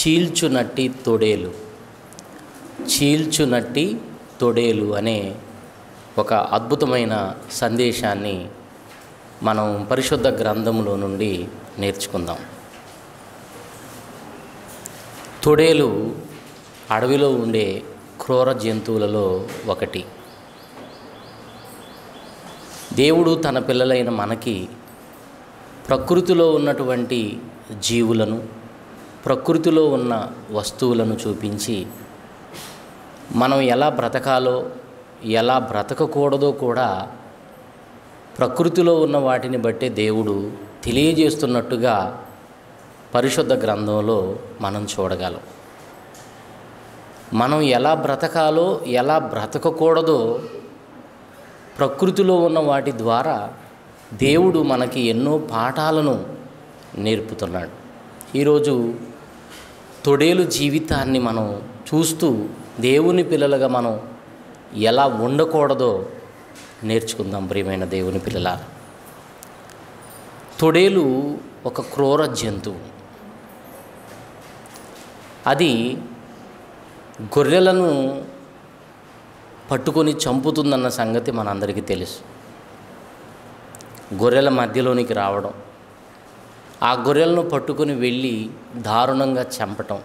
చీల్చునట్టి తొడేలు చీల్చునట్టి తొడేలు అనే ఒక అద్భుతమైన సందేశాన్ని మనం పరిశుద్ధ గ్రంథంలో నుండి నేర్చుకుందాం తొడేలు అడవిలో ఉండే క్రూర జంతువులలో ఒకటి దేవుడు తన పిల్లలైన మనకి ప్రకృతిలో ఉన్నటువంటి జీవులను ప్రకృతిలో ఉన్న వస్తువులను చూపించి మనం ఎలా బ్రతకాలో ఎలా బ్రతకకూడదో కూడా ప్రకృతిలో ఉన్న వాటిని బట్టే దేవుడు తెలియజేస్తున్నట్టుగా పరిశుద్ధ గ్రంథంలో మనం చూడగలం మనం ఎలా బ్రతకాలో ఎలా బ్రతకకూడదో ప్రకృతిలో ఉన్న వాటి ద్వారా దేవుడు మనకి ఎన్నో పాఠాలను నేర్పుతున్నాడు ఈరోజు తొడేలు జీవితాన్ని మనం చూస్తూ దేవుని పిల్లలుగా మనం ఎలా ఉండకూడదో నేర్చుకుందాం ప్రియమైన దేవుని పిల్లల తొడేలు ఒక క్రూర జంతువు అది గొర్రెలను పట్టుకొని చంపుతుందన్న సంగతి మనందరికీ తెలుసు గొర్రెల మధ్యలోనికి రావడం ఆ గొర్రెలను పట్టుకొని వెళ్ళి దారుణంగా చంపటం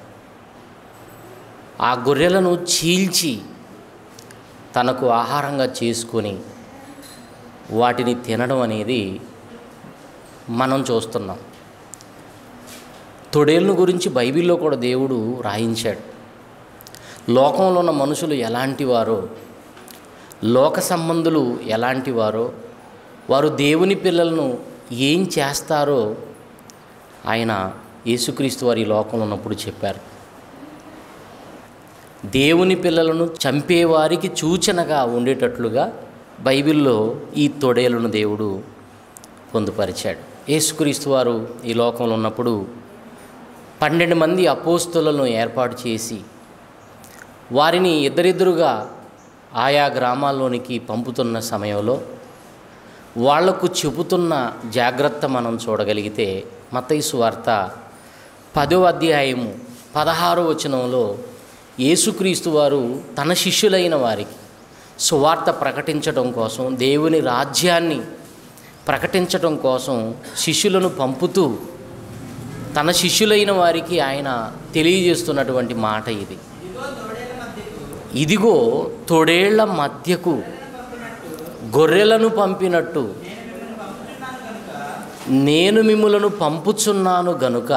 ఆ గొర్రెలను చీల్చి తనకు ఆహారంగా చేసుకొని వాటిని తినడం అనేది మనం చూస్తున్నాం తొడేళ్ళను గురించి బైబిల్లో కూడా దేవుడు రాయించాడు లోకంలో ఉన్న మనుషులు ఎలాంటి వారో లోక సంబంధులు ఎలాంటి వారో వారు దేవుని పిల్లలను ఏం చేస్తారో ఆయన యేసుక్రీస్తు వారి లోకంలో ఉన్నప్పుడు చెప్పారు దేవుని పిల్లలను చంపేవారికి సూచనగా ఉండేటట్లుగా బైబిల్లో ఈ తొడేలను దేవుడు పొందుపరిచాడు యేసుక్రీస్తు వారు ఈ లోకంలో ఉన్నప్పుడు పన్నెండు మంది అపోస్తులను ఏర్పాటు చేసి వారిని ఇద్దరిద్దరుగా ఆయా గ్రామాల్లోనికి పంపుతున్న సమయంలో వాళ్లకు చెబుతున్న జాగ్రత్త మనం చూడగలిగితే మతైసు వార్త పదో అధ్యాయము పదహారో వచనంలో యేసుక్రీస్తు వారు తన శిష్యులైన వారికి సువార్త ప్రకటించడం కోసం దేవుని రాజ్యాన్ని ప్రకటించడం కోసం శిష్యులను పంపుతూ తన శిష్యులైన వారికి ఆయన తెలియజేస్తున్నటువంటి మాట ఇది ఇదిగో తొడేళ్ల మధ్యకు గొర్రెలను పంపినట్టు నేను మిమ్ములను పంపుచున్నాను గనుక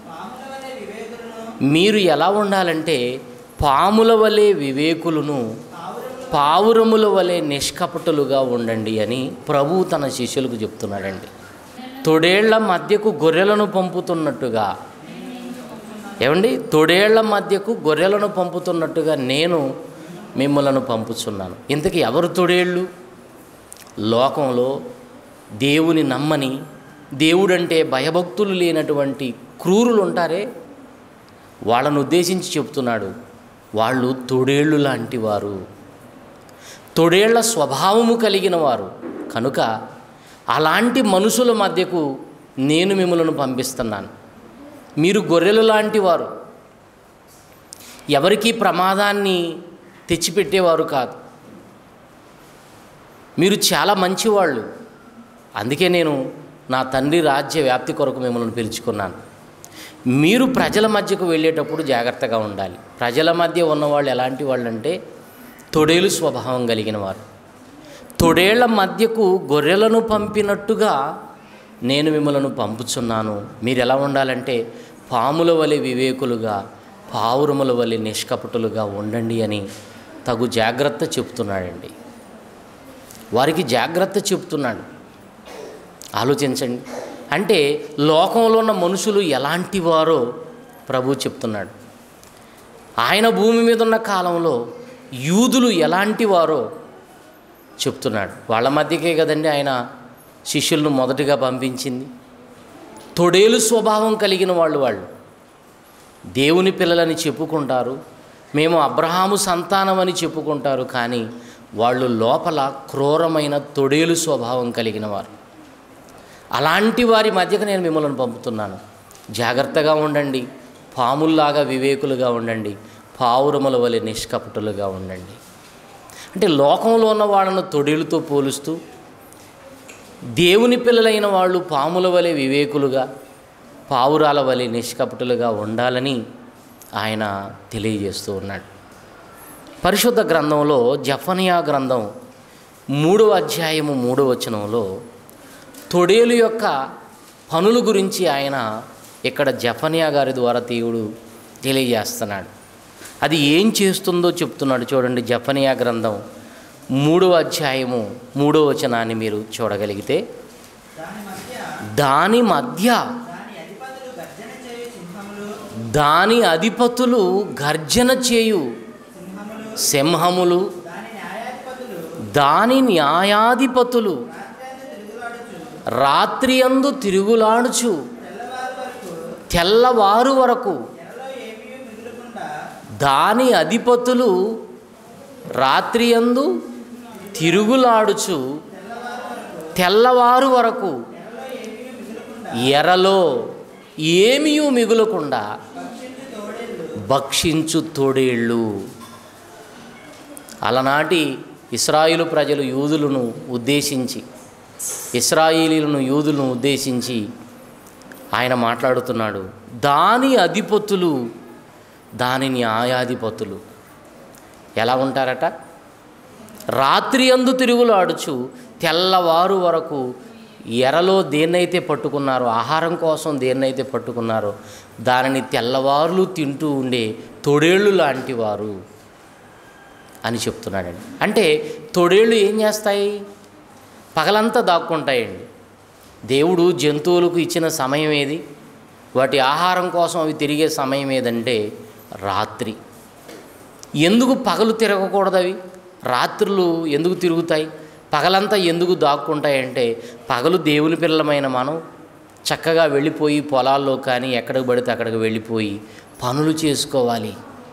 మీరు ఎలా ఉండాలంటే పాముల వలె వివేకులను పావురముల వలె నిష్కపటులుగా ఉండండి అని ప్రభు తన శిష్యులకు చెప్తున్నాడండి తొడేళ్ల మధ్యకు గొర్రెలను పంపుతున్నట్టుగా ఏమండి తొడేళ్ల మధ్యకు గొర్రెలను పంపుతున్నట్టుగా నేను మిమ్మలను పంపుచున్నాను ఇంతకీ ఎవరు తొడేళ్ళు లోకంలో దేవుని నమ్మని దేవుడంటే భయభక్తులు లేనటువంటి క్రూరులు ఉంటారే వాళ్ళను ఉద్దేశించి చెప్తున్నాడు వాళ్ళు తొడేళ్ళు లాంటి వారు తొడేళ్ల స్వభావము కలిగిన వారు కనుక అలాంటి మనుషుల మధ్యకు నేను మిమ్మలను పంపిస్తున్నాను మీరు గొర్రెలు లాంటి వారు ఎవరికీ ప్రమాదాన్ని తెచ్చిపెట్టేవారు కాదు మీరు చాలా మంచివాళ్ళు అందుకే నేను నా తండ్రి రాజ్య వ్యాప్తి కొరకు మిమ్మల్ని పిలుచుకున్నాను మీరు ప్రజల మధ్యకు వెళ్ళేటప్పుడు జాగ్రత్తగా ఉండాలి ప్రజల మధ్య ఉన్నవాళ్ళు ఎలాంటి వాళ్ళు అంటే తొడేలు స్వభావం కలిగిన వారు తొడేళ్ల మధ్యకు గొర్రెలను పంపినట్టుగా నేను మిమ్మలను పంపుచున్నాను మీరు ఎలా ఉండాలంటే పాముల వలె వివేకులుగా పావురముల వలె నిష్కపటులుగా ఉండండి అని తగు జాగ్రత్త చెప్తున్నాడండి వారికి జాగ్రత్త చెప్తున్నాడు ఆలోచించండి అంటే లోకంలో ఉన్న మనుషులు ఎలాంటి వారో ప్రభు చెప్తున్నాడు ఆయన భూమి మీద ఉన్న కాలంలో యూదులు ఎలాంటి వారో చెప్తున్నాడు వాళ్ళ మధ్యకే కదండి ఆయన శిష్యులను మొదటిగా పంపించింది తొడేలు స్వభావం కలిగిన వాళ్ళు వాళ్ళు దేవుని పిల్లలని చెప్పుకుంటారు మేము అబ్రహాము సంతానం అని చెప్పుకుంటారు కానీ వాళ్ళు లోపల క్రూరమైన తొడేలు స్వభావం కలిగిన వారు అలాంటి వారి మధ్యకు నేను మిమ్మల్ని పంపుతున్నాను జాగ్రత్తగా ఉండండి పాముల్లాగా వివేకులుగా ఉండండి పావురముల వలె నిష్కపటులుగా ఉండండి అంటే లోకంలో ఉన్న వాళ్ళను తొడేలుతో పోలుస్తూ దేవుని పిల్లలైన వాళ్ళు పాముల వలె వివేకులుగా పావురాల వలె నిష్కపటులుగా ఉండాలని ఆయన తెలియజేస్తూ ఉన్నాడు పరిశుద్ధ గ్రంథంలో జఫనియా గ్రంథం మూడవ అధ్యాయము మూడవ వచనంలో తొడేలు యొక్క పనుల గురించి ఆయన ఇక్కడ జఫనియా గారి ద్వారా దేవుడు తెలియజేస్తున్నాడు అది ఏం చేస్తుందో చెప్తున్నాడు చూడండి జఫనియా గ్రంథం మూడవ అధ్యాయము మూడవ వచనాన్ని మీరు చూడగలిగితే దాని మధ్య దాని అధిపతులు గర్జన చేయు దాని అధిపతులు గర్జన చేయు సింహములు సింహములు దాని న్యాయాధిపతులు దాని న్యాయాధిపతులు దాని న్యాయాధిపతులు రాత్రి రాత్రి అందు అందు తిరుగులాడుచు తిరుగులాడుచు తెల్లవారు తెల్లవారు వరకు వరకు ఎరలో ఏమీ మిగులకుండా దాని అధిపతులు రాత్రి అందు తిరుగులాడుచు తెల్లవారు వరకు ఎరలో ఏమీ మిగులకుండా భక్షించు తోడేళ్ళు అలనాటి ఇస్రాయిలు ప్రజలు యూదులను ఉద్దేశించి ఇస్రాయిలీలను యూదులను ఉద్దేశించి ఆయన మాట్లాడుతున్నాడు దాని అధిపతులు దాని న్యాయాధిపతులు ఎలా ఉంటారట రాత్రి అందు తిరుగులాడుచు తెల్లవారు వరకు ఎరలో దేన్నైతే పట్టుకున్నారో ఆహారం కోసం దేన్నైతే పట్టుకున్నారో దానిని తెల్లవారులు తింటూ ఉండే తొడేళ్ళు లాంటి వారు అని చెప్తున్నాడండి అంటే తొడేళ్ళు ఏం చేస్తాయి పగలంతా దాక్కుంటాయండి దేవుడు జంతువులకు ఇచ్చిన సమయం ఏది వాటి ఆహారం కోసం అవి తిరిగే సమయం ఏదంటే రాత్రి ఎందుకు పగలు తిరగకూడదు అవి రాత్రులు ఎందుకు తిరుగుతాయి పగలంతా ఎందుకు దాక్కుంటాయంటే పగలు దేవుని పిల్లలమైన మనం చక్కగా వెళ్ళిపోయి పొలాల్లో కానీ ఎక్కడికి పడితే అక్కడికి వెళ్ళిపోయి పనులు చేసుకోవాలి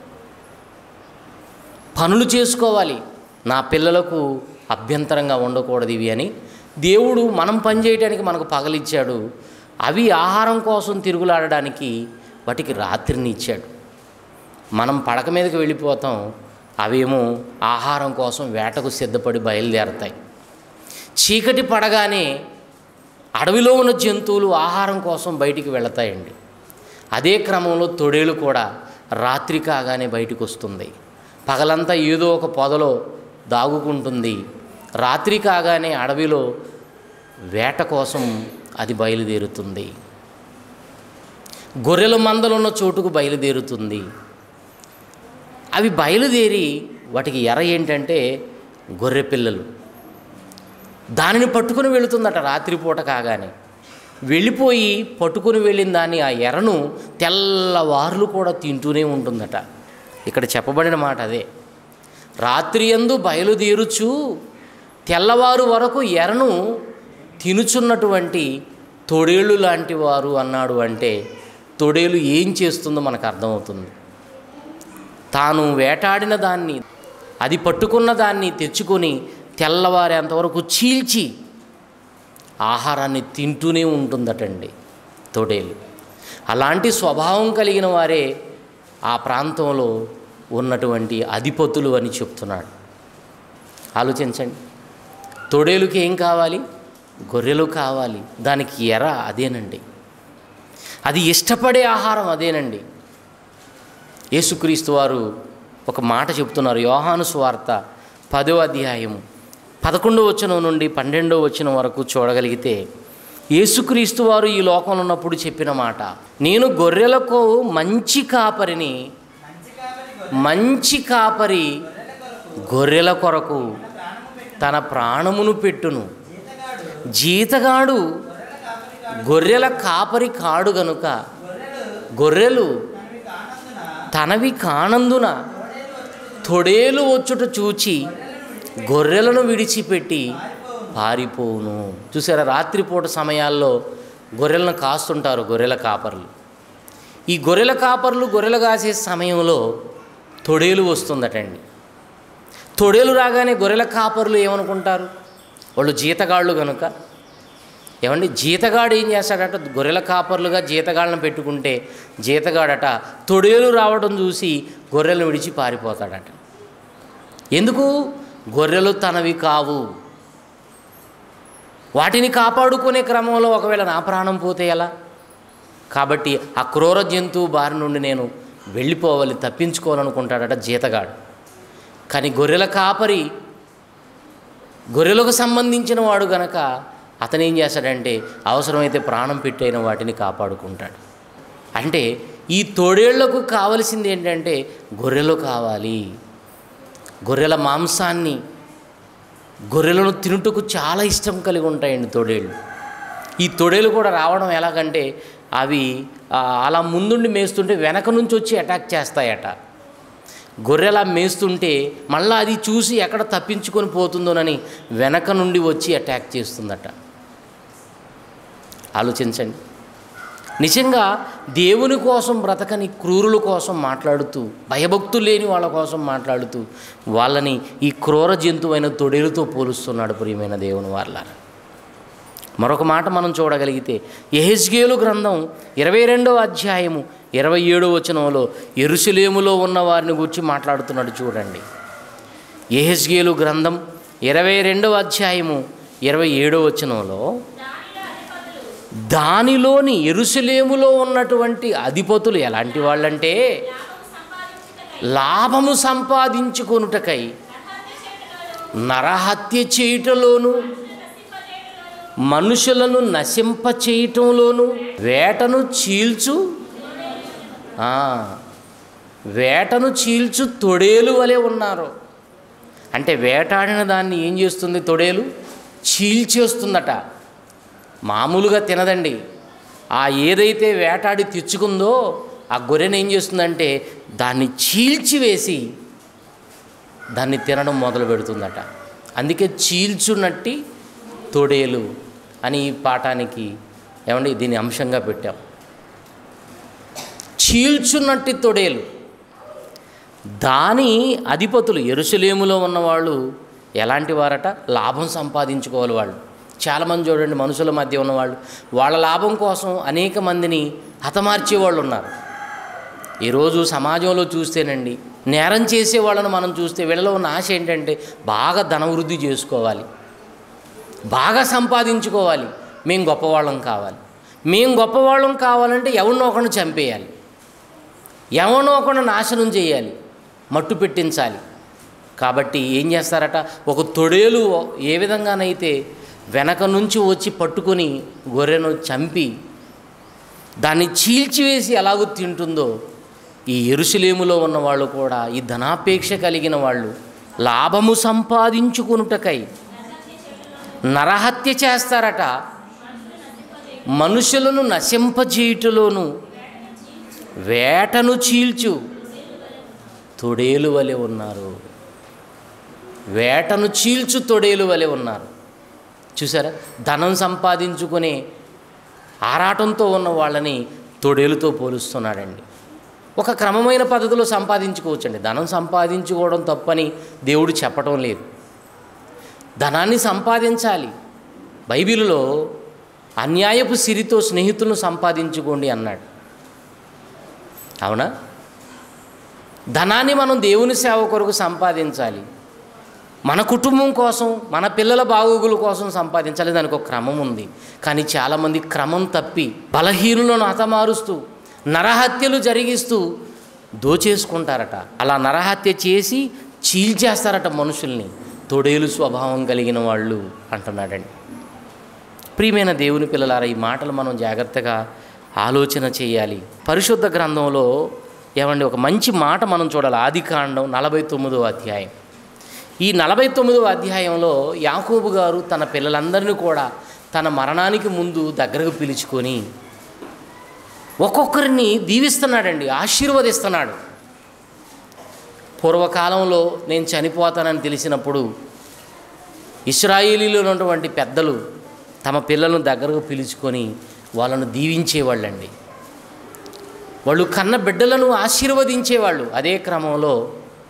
పనులు చేసుకోవాలి నా పిల్లలకు అభ్యంతరంగా ఉండకూడదు ఇవి అని దేవుడు మనం పని చేయడానికి మనకు పగలిచ్చాడు అవి ఆహారం కోసం తిరుగులాడడానికి వాటికి రాత్రిని ఇచ్చాడు మనం పడక మీదకి వెళ్ళిపోతాం అవేమో ఆహారం కోసం వేటకు సిద్ధపడి బయలుదేరతాయి చీకటి పడగానే అడవిలో ఉన్న జంతువులు ఆహారం కోసం బయటికి వెళతాయండి అదే క్రమంలో తొడేలు కూడా రాత్రి కాగానే బయటకు వస్తుంది పగలంతా ఏదో ఒక పొదలో దాగుకుంటుంది రాత్రి కాగానే అడవిలో వేట కోసం అది బయలుదేరుతుంది గొర్రెల మందలున్న చోటుకు బయలుదేరుతుంది అవి బయలుదేరి వాటికి ఎర ఏంటంటే గొర్రె పిల్లలు దానిని పట్టుకుని వెళుతుందట రాత్రిపూట కాగానే వెళ్ళిపోయి పట్టుకుని వెళ్ళిన దాన్ని ఆ ఎరను తెల్లవారులు కూడా తింటూనే ఉంటుందట ఇక్కడ చెప్పబడిన మాట అదే రాత్రి ఎందు బయలుదేరుచు తెల్లవారు వరకు ఎరను తినుచున్నటువంటి తొడేళ్ళు లాంటి వారు అన్నాడు అంటే తొడేలు ఏం చేస్తుందో మనకు అర్థమవుతుంది తాను వేటాడిన దాన్ని అది పట్టుకున్న దాన్ని తెచ్చుకొని తెల్లవారేంతవరకు చీల్చి ఆహారాన్ని తింటూనే ఉంటుందటండి తొడేలు అలాంటి స్వభావం కలిగిన వారే ఆ ప్రాంతంలో ఉన్నటువంటి అధిపతులు అని చెప్తున్నాడు ఆలోచించండి తొడేలుకి ఏం కావాలి గొర్రెలు కావాలి దానికి ఎర అదేనండి అది ఇష్టపడే ఆహారం అదేనండి యేసుక్రీస్తు వారు ఒక మాట చెప్తున్నారు యోహాను స్వార్త పదో అధ్యాయం పదకొండో వచనం నుండి పన్నెండో వచనం వరకు చూడగలిగితే యేసుక్రీస్తు వారు ఈ లోకంలో ఉన్నప్పుడు చెప్పిన మాట నేను గొర్రెలకు మంచి కాపరిని మంచి కాపరి మంచి కాపరి గొర్రెల కొరకు గొర్రెల కొరకు ప్రాణము పెట్టి తన ప్రాణమును పెట్టును జీతగాడు జీతగాడు గొర్రెల కాపరి గొర్రెల కాడు కాపరి కాడు గనుక గొర్రెలు గొర్రెలు తనవి తనవి కానందున కానందున తొడేలు వచ్చుట చూచి గొర్రెలను విడిచిపెట్టి పారిపోవును చూసారా రాత్రిపూట సమయాల్లో గొర్రెలను కాస్తుంటారు గొర్రెల కాపర్లు ఈ గొర్రెల కాపర్లు గొర్రెలు కాసే సమయంలో తొడేలు వస్తుందటండి తొడేలు రాగానే గొర్రెల కాపర్లు ఏమనుకుంటారు వాళ్ళు జీతగాళ్ళు కనుక ఏమండి జీతగాడు ఏం చేస్తాడట గొర్రెల కాపర్లుగా జీతగాళ్ళని పెట్టుకుంటే జీతగాడట తొడేలు రావడం చూసి గొర్రెలను విడిచి పారిపోతాడట ఎందుకు గొర్రెలు తనవి కావు వాటిని కాపాడుకునే క్రమంలో ఒకవేళ నా ప్రాణం పోతే ఎలా కాబట్టి ఆ క్రూర జంతువు బారి నుండి నేను వెళ్ళిపోవాలి తప్పించుకోవాలనుకుంటాడట జీతగాడు కానీ గొర్రెల కాపరి గొర్రెలకు సంబంధించిన వాడు గనక అతను ఏం చేస్తాడంటే అవసరమైతే ప్రాణం పెట్టైన వాటిని కాపాడుకుంటాడు అంటే ఈ తోడేళ్లకు కావలసింది ఏంటంటే గొర్రెలు కావాలి గొర్రెల మాంసాన్ని గొర్రెలను తినుటకు చాలా ఇష్టం కలిగి ఉంటాయండి తోడేళ్ళు ఈ తొడేలు కూడా రావడం ఎలాగంటే అవి ఆ, అలా ముందుండి మేస్తుంటే వెనక నుంచి వచ్చి అటాక్ చేస్తాయట గొర్రెలా మేస్తుంటే మళ్ళీ అది చూసి ఎక్కడ తప్పించుకొని పోతుందోనని వెనక నుండి వచ్చి అటాక్ చేస్తుందట ఆలోచించండి నిజంగా దేవుని కోసం బ్రతకని క్రూరుల కోసం మాట్లాడుతూ భయభక్తులు లేని వాళ్ళ కోసం మాట్లాడుతూ వాళ్ళని ఈ క్రూర జంతువైన తొడేలుతో పోలుస్తున్నాడు ప్రియమైన దేవుని వాళ్ళ మరొక మాట మనం చూడగలిగితే ఎహెస్గేలు గ్రంథం ఇరవై రెండవ అధ్యాయము ఇరవై ఏడో వచనంలో ఎరుసలేములో ఉన్న వారిని గురించి మాట్లాడుతున్నాడు చూడండి ఎహెస్గేలు గ్రంథం ఇరవై రెండవ అధ్యాయము ఇరవై ఏడో వచనంలో దానిలోని ఎరుసలేములో ఉన్నటువంటి అధిపతులు ఎలాంటి వాళ్ళంటే లాభము సంపాదించుకొనుటకై నరహత్య చేయుటలోను మనుషులను నశింప చేయటంలోను వేటను చీల్చు ఆ, వేటను చీల్చు తొడేలు వలె ఉన్నారు అంటే వేటాడిన దాన్ని ఏం చేస్తుంది తొడేలు చీల్చేస్తుందట మామూలుగా తినదండి ఆ ఏదైతే వేటాడి తెచ్చుకుందో ఆ గొర్రెను ఏం చేస్తుందంటే దాన్ని చీల్చివేసి దాన్ని తినడం మొదలు పెడుతుందట అందుకే చీల్చునట్టి తొడేలు అని ఈ పాఠానికి ఏమండి దీన్ని అంశంగా పెట్టాం చీల్చున్నట్టి తొడేలు దాని అధిపతులు ఎరుసలేములో ఉన్నవాళ్ళు ఎలాంటి వారట లాభం సంపాదించుకోవాలి వాళ్ళు చాలామంది చూడండి మనుషుల మధ్య ఉన్నవాళ్ళు వాళ్ళ లాభం కోసం అనేక మందిని హతమార్చే వాళ్ళు ఉన్నారు ఈరోజు సమాజంలో చూస్తేనండి నేరం చేసే వాళ్ళను మనం చూస్తే వీళ్ళలో ఉన్న ఆశ ఏంటంటే బాగా ధనవృద్ధి చేసుకోవాలి బాగా సంపాదించుకోవాలి మేము గొప్పవాళ్ళం కావాలి మేము గొప్పవాళ్ళం కావాలంటే ఎవరినో ఒకరిని చంపేయాలి ఎవరినో ఒకరిని నాశనం చేయాలి మట్టు పెట్టించాలి కాబట్టి ఏం చేస్తారట ఒక తొడేలు ఏ విధంగానైతే వెనక నుంచి వచ్చి పట్టుకొని గొర్రెను చంపి దాన్ని చీల్చివేసి ఎలాగూ తింటుందో ఈ ఎరుసలేములో ఉన్న వాళ్ళు కూడా ఈ ధనాపేక్ష కలిగిన వాళ్ళు లాభము సంపాదించుకొనుటకై నరహత్య చేస్తారట మనుషులను నశింపజేయుటలోను వేటను చీల్చు తొడేలు వలె ఉన్నారు వేటను చీల్చు తొడేలు వలె ఉన్నారు చూసారా ధనం సంపాదించుకునే ఆరాటంతో ఉన్న వాళ్ళని తొడేలుతో పోలుస్తున్నాడండి ఒక క్రమమైన పద్ధతిలో సంపాదించుకోవచ్చండి ధనం సంపాదించుకోవడం తప్పని దేవుడు చెప్పటం లేదు ధనాన్ని సంపాదించాలి బైబిల్లో అన్యాయపు సిరితో స్నేహితులను సంపాదించుకోండి అన్నాడు అవునా ధనాన్ని మనం దేవుని సేవ కొరకు సంపాదించాలి మన కుటుంబం కోసం మన పిల్లల బాగోగుల కోసం సంపాదించాలి దానికి ఒక క్రమం ఉంది కానీ చాలామంది క్రమం తప్పి బలహీనులను హతమారుస్తూ నరహత్యలు జరిగిస్తూ దోచేసుకుంటారట అలా నరహత్య చేసి చీల్చేస్తారట మనుషుల్ని తొడేలు స్వభావం కలిగిన వాళ్ళు అంటున్నాడండి ప్రియమైన దేవుని పిల్లలారా ఈ మాటలు మనం జాగ్రత్తగా ఆలోచన చేయాలి పరిశుద్ధ గ్రంథంలో ఏమండి ఒక మంచి మాట మనం చూడాలి ఆది కాండం నలభై తొమ్మిదో అధ్యాయం ఈ నలభై తొమ్మిదవ అధ్యాయంలో యాకోబు గారు తన పిల్లలందరినీ కూడా తన మరణానికి ముందు దగ్గరకు పిలుచుకొని ఒక్కొక్కరిని దీవిస్తున్నాడండి ఆశీర్వదిస్తున్నాడు పూర్వకాలంలో నేను చనిపోతానని తెలిసినప్పుడు ఇస్రాయేలీలో ఉన్నటువంటి పెద్దలు తమ పిల్లలను దగ్గరకు పిలుచుకొని వాళ్ళను దీవించేవాళ్ళండి వాళ్ళు కన్న బిడ్డలను ఆశీర్వదించేవాళ్ళు అదే క్రమంలో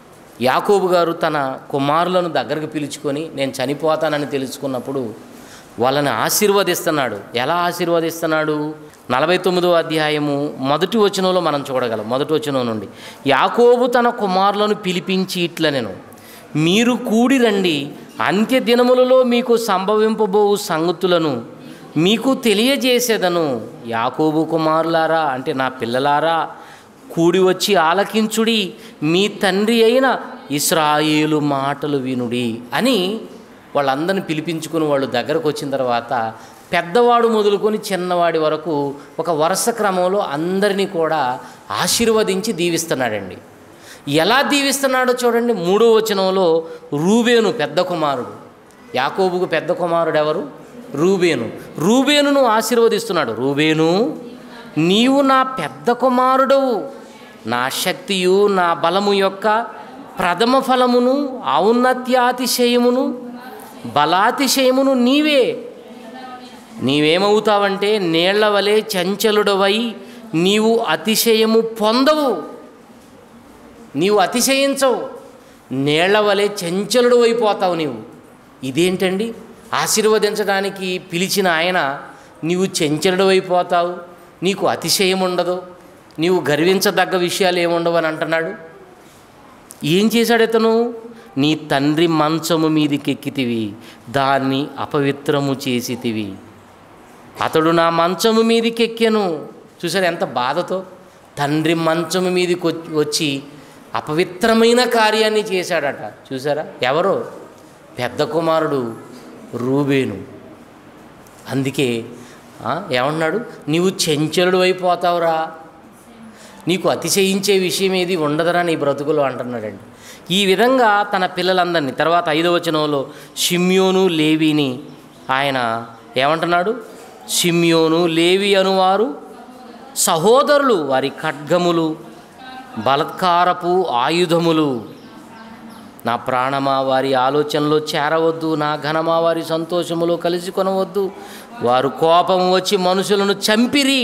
యాకోబు గారు తన కుమారులను దగ్గరకు పిలుచుకొని నేను చనిపోతానని తెలుసుకున్నప్పుడు వాళ్ళని ఆశీర్వదిస్తున్నాడు ఎలా ఆశీర్వదిస్తున్నాడు నలభై తొమ్మిదో అధ్యాయము మొదటి వచనంలో మనం చూడగలం మొదటి వచనం నుండి యాకోబు తన కుమారులను పిలిపించి ఇట్ల నేను మీరు కూడి రండి అంత్య దినములలో మీకు సంభవింపబోవు సంగతులను మీకు తెలియజేసేదను యాకోబు కుమారులారా అంటే నా పిల్లలారా కూడి వచ్చి ఆలకించుడి మీ తండ్రి అయిన ఇస్రాయేలు మాటలు వినుడి అని వాళ్ళందరిని పిలిపించుకుని వాళ్ళు దగ్గరకు వచ్చిన తర్వాత పెద్దవాడు మొదలుకొని చిన్నవాడి వరకు ఒక వరుస క్రమంలో అందరినీ కూడా ఆశీర్వదించి దీవిస్తున్నాడండి ఎలా దీవిస్తున్నాడో చూడండి మూడో వచనంలో రూబేను పెద్ద కుమారుడు యాకోబుకు పెద్ద కుమారుడు ఎవరు రూబేను రూబేనును ఆశీర్వదిస్తున్నాడు రూబేను నీవు నా పెద్ద కుమారుడవు నా శక్తియు నా బలము యొక్క ప్రథమ ఫలమును ఔన్నత్యాతిశయమును బలాతిశయమును నీవే నీవేమవుతావంటే నీళ్ల వలె చంచలుడవై నీవు అతిశయము పొందవు నీవు అతిశయించవు నీళ్ల వలె చంచలుడు అయిపోతావు నీవు ఇదేంటండి ఆశీర్వదించడానికి పిలిచిన ఆయన నీవు చంచలుడు అయిపోతావు నీకు అతిశయం ఉండదు నీవు గర్వించదగ్గ విషయాలు ఏముండవు అని అంటున్నాడు ఏం చేశాడు ఇతను నీ తండ్రి మంచము మీదికెక్కితివి దాన్ని అపవిత్రము చేసితివి అతడు నా మంచము మీదికెక్కెను చూసారు ఎంత బాధతో తండ్రి మంచము మీదకి వచ్చి- వచ్చి అపవిత్రమైన కార్యాన్ని చేశాడట చూసారా ఎవరో పెద్ద కుమారుడు రూబేను అందుకే ఆ, ఏమన్నాడు నీవు చెంచలుడు అయిపోతావురా నీకు అతిశయించే విషయం ఏది ఉండదురా నీ బ్రతుకులో అంటున్నాడండి ఈ విధంగా తన పిల్లలందరినీ తర్వాత ఐదవ వచనంలో షిమ్యోను లేవిని ఆయన ఏమంటున్నాడు షిమ్యోను లేవి అనువారు సహోదరులు వారి ఖడ్గములు బలత్కారపు ఆయుధములు నా ప్రాణమా వారి ఆలోచనలో చేరవద్దు నా ఘనమా వారి సంతోషములో కలిసి కొనవద్దు వారు కోపం వచ్చి మనుషులను చంపిరి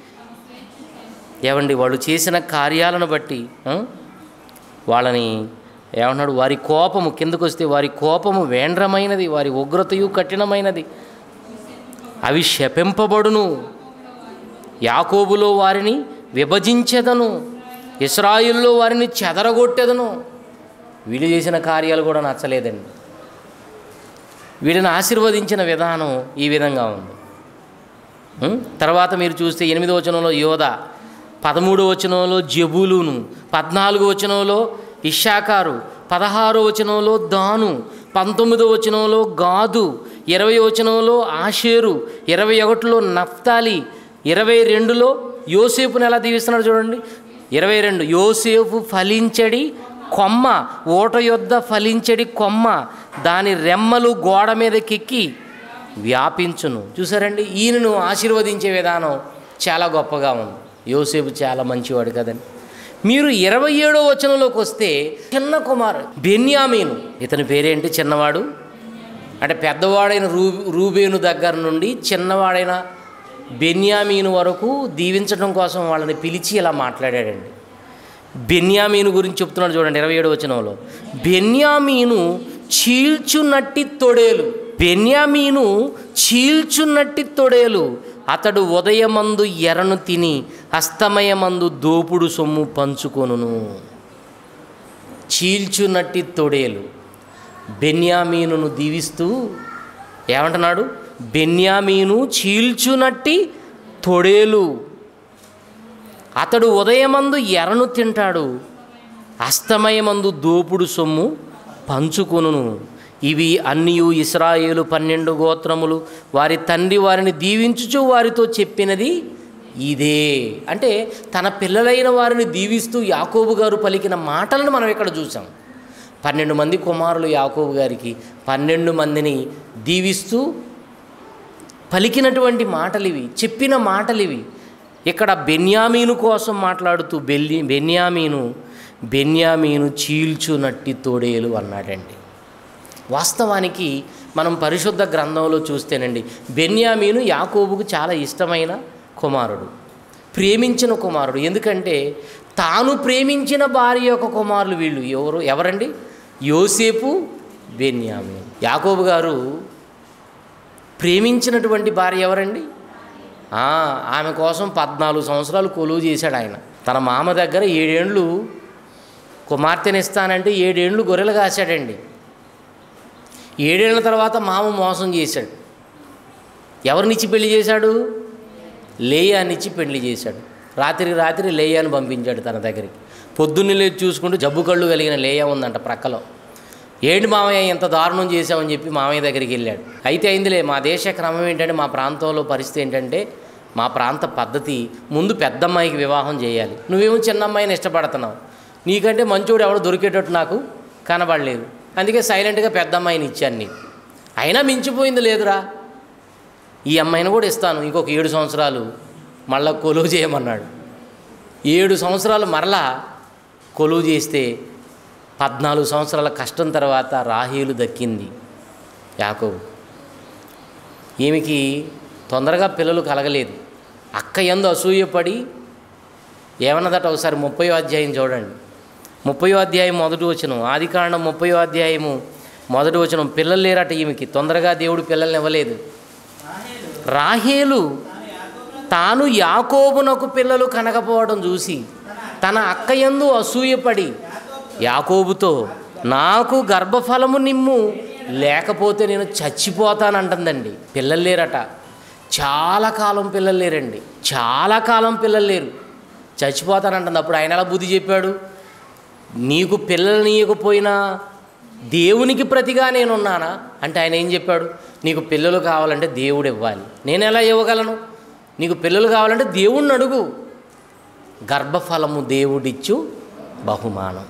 ఏమండి వాళ్ళు చేసిన కార్యాలను బట్టి ఆ? వాళ్ళని ఏమన్నాడు వారి కోపము కిందకు వస్తే వారి కోపము వేండ్రమైనది వారి ఉగ్రతయు కఠినమైనది అవి శపింపబడును యాకోబులో వారిని విభజించెదను ఇస్రాయిల్లో వారిని చెదరగొట్టెదను వీళ్ళు చేసిన కార్యాలు కూడా నచ్చలేదండి వీడిని ఆశీర్వదించిన విధానం ఈ విధంగా ఉంది ఉం? తర్వాత మీరు చూస్తే ఎనిమిదో వచనంలో యోధ పదమూడో వచనంలో జబులును పద్నాలుగో వచనంలో ఇషాకారు పదహారో వచనంలో దాను పంతొమ్మిదో వచనంలో గాదు ఇరవై వచనంలో ఆషేరు ఇరవై ఒకటిలో నఫ్తాలి ఇరవై రెండులో యోసేపుని ఎలా దీవిస్తున్నాడు చూడండి ఇరవై రెండు యోసేపు ఫలించడి కొమ్మ ఓట యొద్ద ఫలించడి కొమ్మ దాని రెమ్మలు గోడ మీదకెక్కి వ్యాపించును చూసారండి ఈయనను ఆశీర్వదించే విధానం చాలా గొప్పగా ఉంది యోసేపు చాలా మంచివాడు కదండి మీరు ఇరవై ఏడో వచనంలోకి వస్తే చిన్న కుమారు బెన్యామీను ఇతని పేరేంటి చిన్నవాడు అంటే పెద్దవాడైన రూ రూబేను దగ్గర నుండి చిన్నవాడైన బెన్యామీను వరకు దీవించడం కోసం వాళ్ళని పిలిచి ఇలా మాట్లాడాడండి బెన్యామీను గురించి చెప్తున్నాడు చూడండి ఇరవై ఏడు వచనంలో బెన్యామీను చీల్చునట్టి తొడేలు బెన్యామీను చీల్చునట్టి తొడేలు అతడు ఉదయమందు ఎరను తిని అస్తమయమందు దోపుడు సొమ్ము పంచుకొనును చీల్చునట్టి తొడేలు బెన్యామీనును దీవిస్తూ ఏమంటున్నాడు బెన్యామీను చీల్చునట్టి తొడేలు అతడు ఉదయమందు ఎరను తింటాడు అస్తమయమందు దోపుడు సొమ్ము పంచుకొనును ఇవి అన్నియు ఇస్రాయేలు పన్నెండు గోత్రములు వారి తండ్రి వారిని దీవించుచు వారితో చెప్పినది ఇదే అంటే తన పిల్లలైన వారిని దీవిస్తూ యాకోబు గారు పలికిన మాటలను మనం ఇక్కడ చూసాం పన్నెండు మంది కుమారులు యాకోబు గారికి పన్నెండు మందిని దీవిస్తూ పలికినటువంటి మాటలు ఇవి చెప్పిన మాటలు ఇవి ఇక్కడ బెన్యామీను కోసం మాట్లాడుతూ బెల్లి బెన్యామీను బెన్యామీను చీల్చునట్టి తోడేలు అన్నాడండి వాస్తవానికి మనం పరిశుద్ధ గ్రంథంలో చూస్తేనండి బెన్యామీను యాకోబుకు చాలా ఇష్టమైన కుమారుడు ప్రేమించిన కుమారుడు ఎందుకంటే తాను ప్రేమించిన భార్య యొక్క కుమారులు వీళ్ళు ఎవరు ఎవరండి యోసేపు బెన్యామీను యాకోబు గారు ప్రేమించినటువంటి భార్య ఎవరండి ఆ, ఆమె కోసం పద్నాలుగు సంవత్సరాలు కొలువు చేశాడు ఆయన తన మామ దగ్గర ఏడేండ్లు కుమార్తెనిస్తానంటే ఏడేండ్లు గొర్రెలు కాశాడండి ఏడేళ్ల తర్వాత మామ మోసం చేశాడు ఎవరినిచ్చి పెళ్లి చేశాడు లేయానిచ్చి పెళ్లి చేశాడు రాత్రికి రాత్రి లేయాని పంపించాడు తన దగ్గరికి పొద్దున్నే లేచి చూసుకుంటూ జబ్బు కళ్ళు కలిగిన లేయా ఉందంట ప్రక్కలో ఏంటి మామయ్య ఇంత దారుణం చేసామని చెప్పి మామయ్య దగ్గరికి వెళ్ళాడు అయితే అయిందిలే మా దేశ క్రమం ఏంటంటే మా ప్రాంతంలో పరిస్థితి ఏంటంటే మా ప్రాంత పద్ధతి ముందు పెద్దమ్మాయికి వివాహం చేయాలి నువ్వేమో చిన్న అమ్మాయిని ఇష్టపడుతున్నావు నీకంటే మంచోడు ఎవడో దొరికేటట్టు నాకు కనబడలేదు అందుకే సైలెంట్గా పెద్ద అమ్మాయిని ఇచ్చాను నీకు అయినా మించిపోయింది లేదురా ఈ అమ్మాయిని కూడా ఇస్తాను ఇంకొక ఏడు సంవత్సరాలు మళ్ళా కొలువు చేయమన్నాడు ఏడు సంవత్సరాలు మరలా కొలువు చేస్తే పద్నాలుగు సంవత్సరాల కష్టం తర్వాత రాహేలు దక్కింది యాకోబు ఈమెకి తొందరగా పిల్లలు కలగలేదు అక్క ఎందు అసూయపడి ఏమన్నదట ఒకసారి ముప్పయో అధ్యాయం చూడండి ముప్పయో అధ్యాయం మొదటి వచనం ఆది కాండం ముప్పయో అధ్యాయము మొదటి వచనం పిల్లలు లేరట ఈమెకి తొందరగా దేవుడు పిల్లల్ని ఇవ్వలేదు రాహేలు రాహేలు తాను యాకోబునకు తాను యాకోబునకు పిల్లలు కనకపోవడం చూసి తన అక్క యందు అసూయపడి యాకోబుతో నాకు గర్భఫలము నిమ్ము లేకపోతే నేను చచ్చిపోతానంటుందండి పిల్లలు లేరట చాలా కాలం పిల్లలు లేరండి చాలా కాలం పిల్లలు లేరు చచ్చిపోతానంటుంది అప్పుడు ఆయన ఎలా బుద్ధి చెప్పాడు నీకు పిల్లల్ని ఇవ్వకపోయినా దేవునికి ప్రతిగా నేనున్నానా అంటే ఆయన ఏం చెప్పాడు నీకు పిల్లలు కావాలంటే దేవుడు ఇవ్వాలి నేను ఎలా ఇవ్వగలను నీకు పిల్లలు కావాలంటే దేవుణ్ణి అడుగు గర్భఫలము దేవుడిచ్చు బహుమానం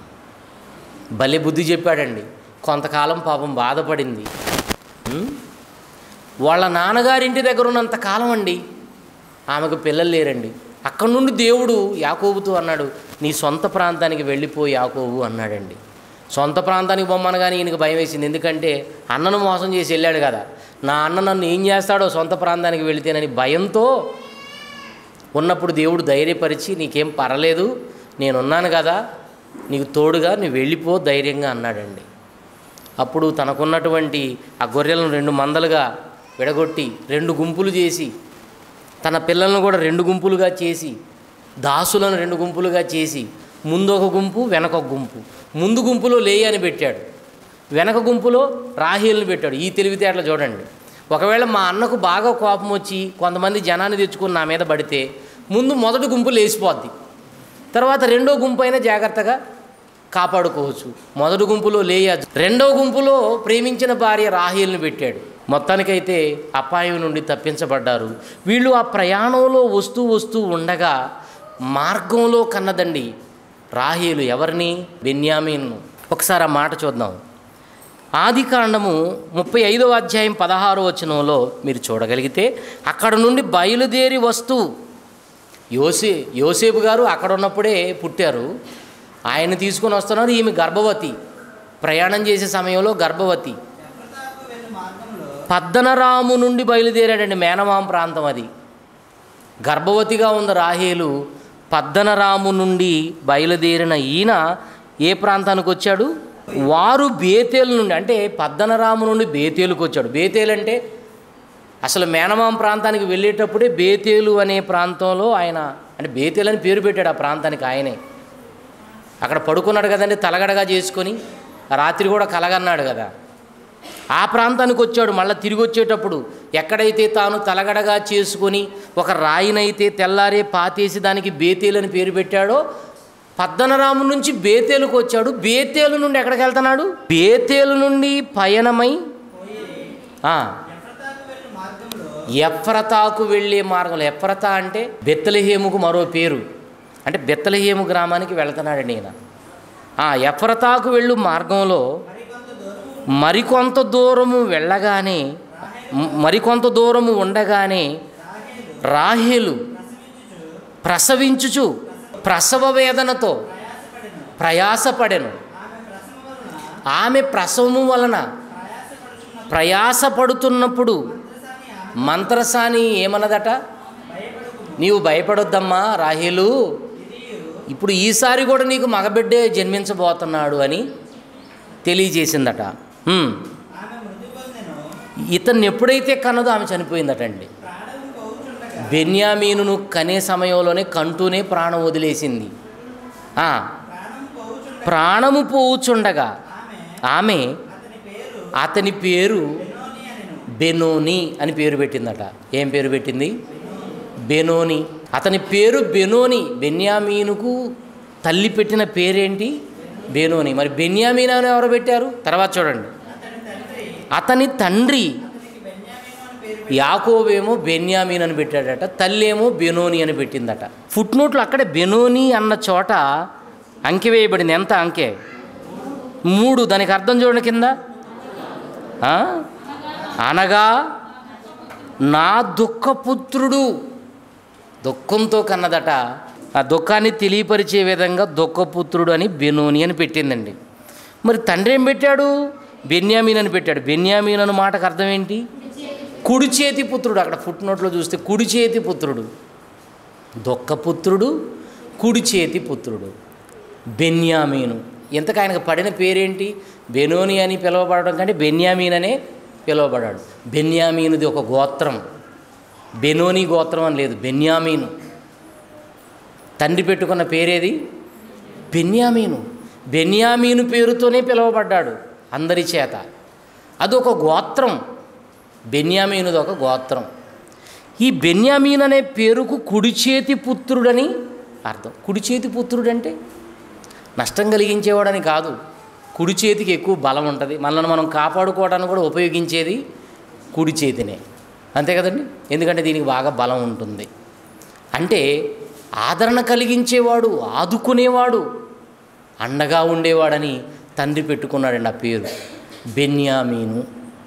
భలే బుద్ధి చెప్పాడండి కొంతకాలం పాపం బాధపడింది ఉం? వాళ్ళ నాన్నగారింటి దగ్గర ఉన్నంత కాలం అండి ఆమెకు పిల్లలు లేరండి అక్కడి నుండి దేవుడు యాకోబుతో అన్నాడు నీ సొంత ప్రాంతానికి వెళ్ళిపో యాకోబు అన్నాడండి సొంత ప్రాంతానికి బొమ్మనగానే ఈయనకి భయం వేసింది ఎందుకంటే అన్నను మోసం చేసి వెళ్ళాడు కదా నా అన్న నన్ను ఏం చేస్తాడో సొంత ప్రాంతానికి వెళితేనని భయంతో ఉన్నప్పుడు దేవుడు ధైర్యపరిచి నీకేం పర్లేదు నేనున్నాను కదా నీకు తోడుగా నువ్వు వెళ్ళిపో ధైర్యంగా అన్నాడండి అప్పుడు తనకున్నటువంటి ఆ గొర్రెలను రెండు మందలుగా విడగొట్టి రెండు గుంపులు చేసి తన పిల్లలను కూడా రెండు గుంపులుగా చేసి దాసులను రెండు గుంపులుగా చేసి ముందు ఒక గుంపు వెనక ఒక గుంపు ముందు గుంపులో లేయని పెట్టాడు వెనక గుంపులో రాహేల్ని పెట్టాడు ఈ తెలివితేటలు చూడండి ఒకవేళ మా అన్నకు బాగా కోపం వచ్చి కొంతమంది జనాన్ని తెచ్చుకుని నా మీద పడితే ముందు మొదటి గుంపు లేచిపోద్ది తర్వాత రెండో గుంపు అయినా జాగ్రత్తగా కాపాడుకోవచ్చు మొదటి గుంపులో లేయ రెండో గుంపులో ప్రేమించిన భార్య రాహేల్ని పెట్టాడు మొత్తానికైతే అపాయం నుండి తప్పించబడ్డారు వీళ్ళు ఆ ప్రయాణంలో వస్తూ వస్తూ ఉండగా మార్గంలో కన్నదండి రాహేలు ఎవరిని బెన్యామీన్ను ఒకసారి ఆ మాట చూద్దాం ఆది కాండము ముప్పై ఐదవ అధ్యాయం పదహారో వచనంలో మీరు చూడగలిగితే అక్కడ నుండి బయలుదేరి వస్తూ యోసే యోసేపు గారు అక్కడ ఉన్నప్పుడే పుట్టారు ఆయన తీసుకొని వస్తున్నారు ఈమె గర్భవతి ప్రయాణం చేసే సమయంలో గర్భవతి ఎఫ్రతాకు వెళ్ళు మార్గంలో పద్దనరాము నుండి బయలుదేరాడండి మేనమాం ప్రాంతం అది గర్భవతిగా ఉన్న రాహేలు పద్దనరాము నుండి బయలుదేరిన ఈయన ఏ ప్రాంతానికి వచ్చాడు వారు బేతేలు నుండి అంటే పద్దనరాము నుండి బేతేలుకు వచ్చాడు బేతేలు అంటే అసలు మేనమాం ప్రాంతానికి వెళ్ళేటప్పుడే బేతేలు అనే ప్రాంతంలో ఆయన అంటే బేతేలు అని పేరు పెట్టాడు ఆ ప్రాంతానికి ఆయనే అక్కడ పడుకున్నాడు కదండి తలగడగా చేసుకొని రాత్రి కూడా కలగన్నాడు కదా ఆ ప్రాంతానికి వచ్చాడు మళ్ళీ తిరిగి వచ్చేటప్పుడు ఎక్కడైతే తాను తలగడగా చేసుకొని ఒక రాయినైతే తెల్లారే పాతేసి దానికి బేతేలు అని పేరు పెట్టాడో పద్దనరాము నుంచి బేతేలుకు వచ్చాడు బేతేలు నుండి ఎక్కడికి వెళ్తున్నాడు బేతేలు నుండి పయనమై ఆ, ఎఫ్రతాకు వెళ్ళు మార్గంలో ఎఫ్రతాకు వెళ్ళే మార్గంలో ఎఫ్రతా అంటే బెత్తలహేముకు మరో పేరు అంటే బెత్తలహేము గ్రామానికి వెళ్తున్నాడు నేను ఆ ఎఫ్రతాకు వెళ్ళు మార్గంలో మరికొంత దూరము మరికొంత దూరము వెళ్ళగానే మ- మరికొంత దూరము ఉండగానే రాహేలు ప్రసవించుచు ప్రసవ వేదనతో ప్రయాసపడెను ఆమె ప్రసవము వలన ప్రయాసపడుతున్నప్పుడు మంత్రసాని ఏమన్నదట నీవు భయపడొద్దమ్మా రాహేలు ఇప్పుడు ఈసారి కూడా నీకు మగబిడ్డే జన్మించబోతున్నాడు అని తెలియజేసిందట హ్మ్. ఆమె మృతి పొందెను ఇతన్ని ఎప్పుడైతే కన్నదో ఆమె చనిపోయిందటండి ప్రాణము పోవుచుండగా బెన్యామీనును కనే సమయంలోనే కంటూనే ప్రాణం వదిలేసింది ఆ, ప్రాణం పోవుచుండగా ప్రాణము పోవుచుండగా ఆమె ఆమె అతని పేరు అతని పేరు బెనోని అనెను బెనోని అని పేరు పెట్టిందట ఏం పేరు పెట్టింది బెనోని అతని పేరు బెనోని బెన్యామీనుకు తల్లి పెట్టిన పేరేంటి బెనోని మరి బెన్యామీన్ అని ఎవరు పెట్టారు తర్వాత చూడండి అతని తండ్రి అతని తండ్రి అతనికి బెన్యామీను అని పేరు యాకోబేమో బెన్యామీన్ అని పెట్టాడట తల్లి ఏమో బెనోని అని పెట్టిందట ఫుట్ నోట్లు అక్కడే బెనోని అన్న చోట అంకె వేయబడింది ఎంత అంకె మూడు దానికి అర్థం చూడండి కింద ఆ? అనగా నా దుఃఖపుత్రుడు దుఃఖంతో కన్నదట ఆ దుఃఖాన్ని తెలియపరిచే విధంగా దుఃఖపుత్రుడు అని బెనోని అని పెట్టిందండి మరి తండ్రి ఏం పెట్టాడు బెన్యామీన్ అని పెట్టాడు బెన్యామీన్ అన్న మాటకు అర్థం ఏంటి కుడి చేతి పుత్రుడు అక్కడ ఫుట్ నోట్లో చూస్తే కుడి చేతి పుత్రుడు దుఃఖపుత్రుడు కుడి చేతి పుత్రుడు బెన్యామీను ఇంతకు ఆయనకు పడిన పేరేంటి బెనోని అని పిలువబడడం కంటే బెన్యామీన్ అనే పిలువబడాడు బెన్యామీనుది ఒక గోత్రం బెనోని గోత్రం అని లేదు బెన్యామీను తండ్రి పెట్టుకున్న పేరేది బెన్యామీను బెన్యామీను పేరుతోనే పిలువబడ్డాడు అందరి చేత అదొక గోత్రం బెన్యామీనుది ఒక గోత్రం ఈ బెన్యామీన్ అనే పేరుకు కుడి చేతి పుత్రుడని అర్థం కుడి చేతి పుత్రుడు అంటే నష్టం కలిగించేవాడని కాదు కుడి చేతికి ఎక్కువ బలం ఉంటుంది మనల్ని మనం కాపాడుకోవడానికి కూడా ఉపయోగించేది కుడి చేతినే అంతే కదండి ఎందుకంటే దీనికి బాగా బలం ఉంటుంది అంటే ఆదరణ కలిగించేవాడు ఆదుకునేవాడు అండగా ఉండేవాడని తండ్రి పెట్టుకున్నాడండి ఆ పేరు బెన్యామీను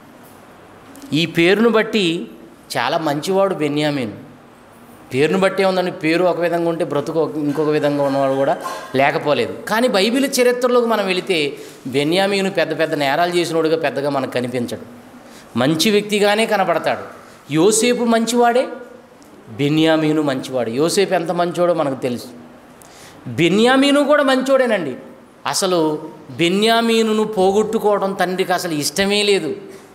ఈ పేరును బట్టి చాలా మంచివాడు బెన్యామీన్ పేరును బట్టే ఉందండి పేరు ఒక విధంగా ఉంటే బ్రతుకు ఒక- ఇంకొక విధంగా ఉన్నవాడు కూడా లేకపోలేదు కానీ బైబిల్ చరిత్రలోకి మనం వెళితే బెన్యామీను పెద్ద పెద్ద నేరాలు చేసినోడుగా పెద్దగా మనకు కనిపించడు మంచి వ్యక్తిగానే కనపడతాడు యోసేపు మంచివాడే బెన్యామీను మంచివాడు యోసేపు ఎంత మంచివాడో మనకు తెలుసు బెన్యామీను కూడా మంచోడేనండి అసలు బెన్యామీనును పోగొట్టుకోవడం తండ్రికి అసలు ఇష్టమే లేదు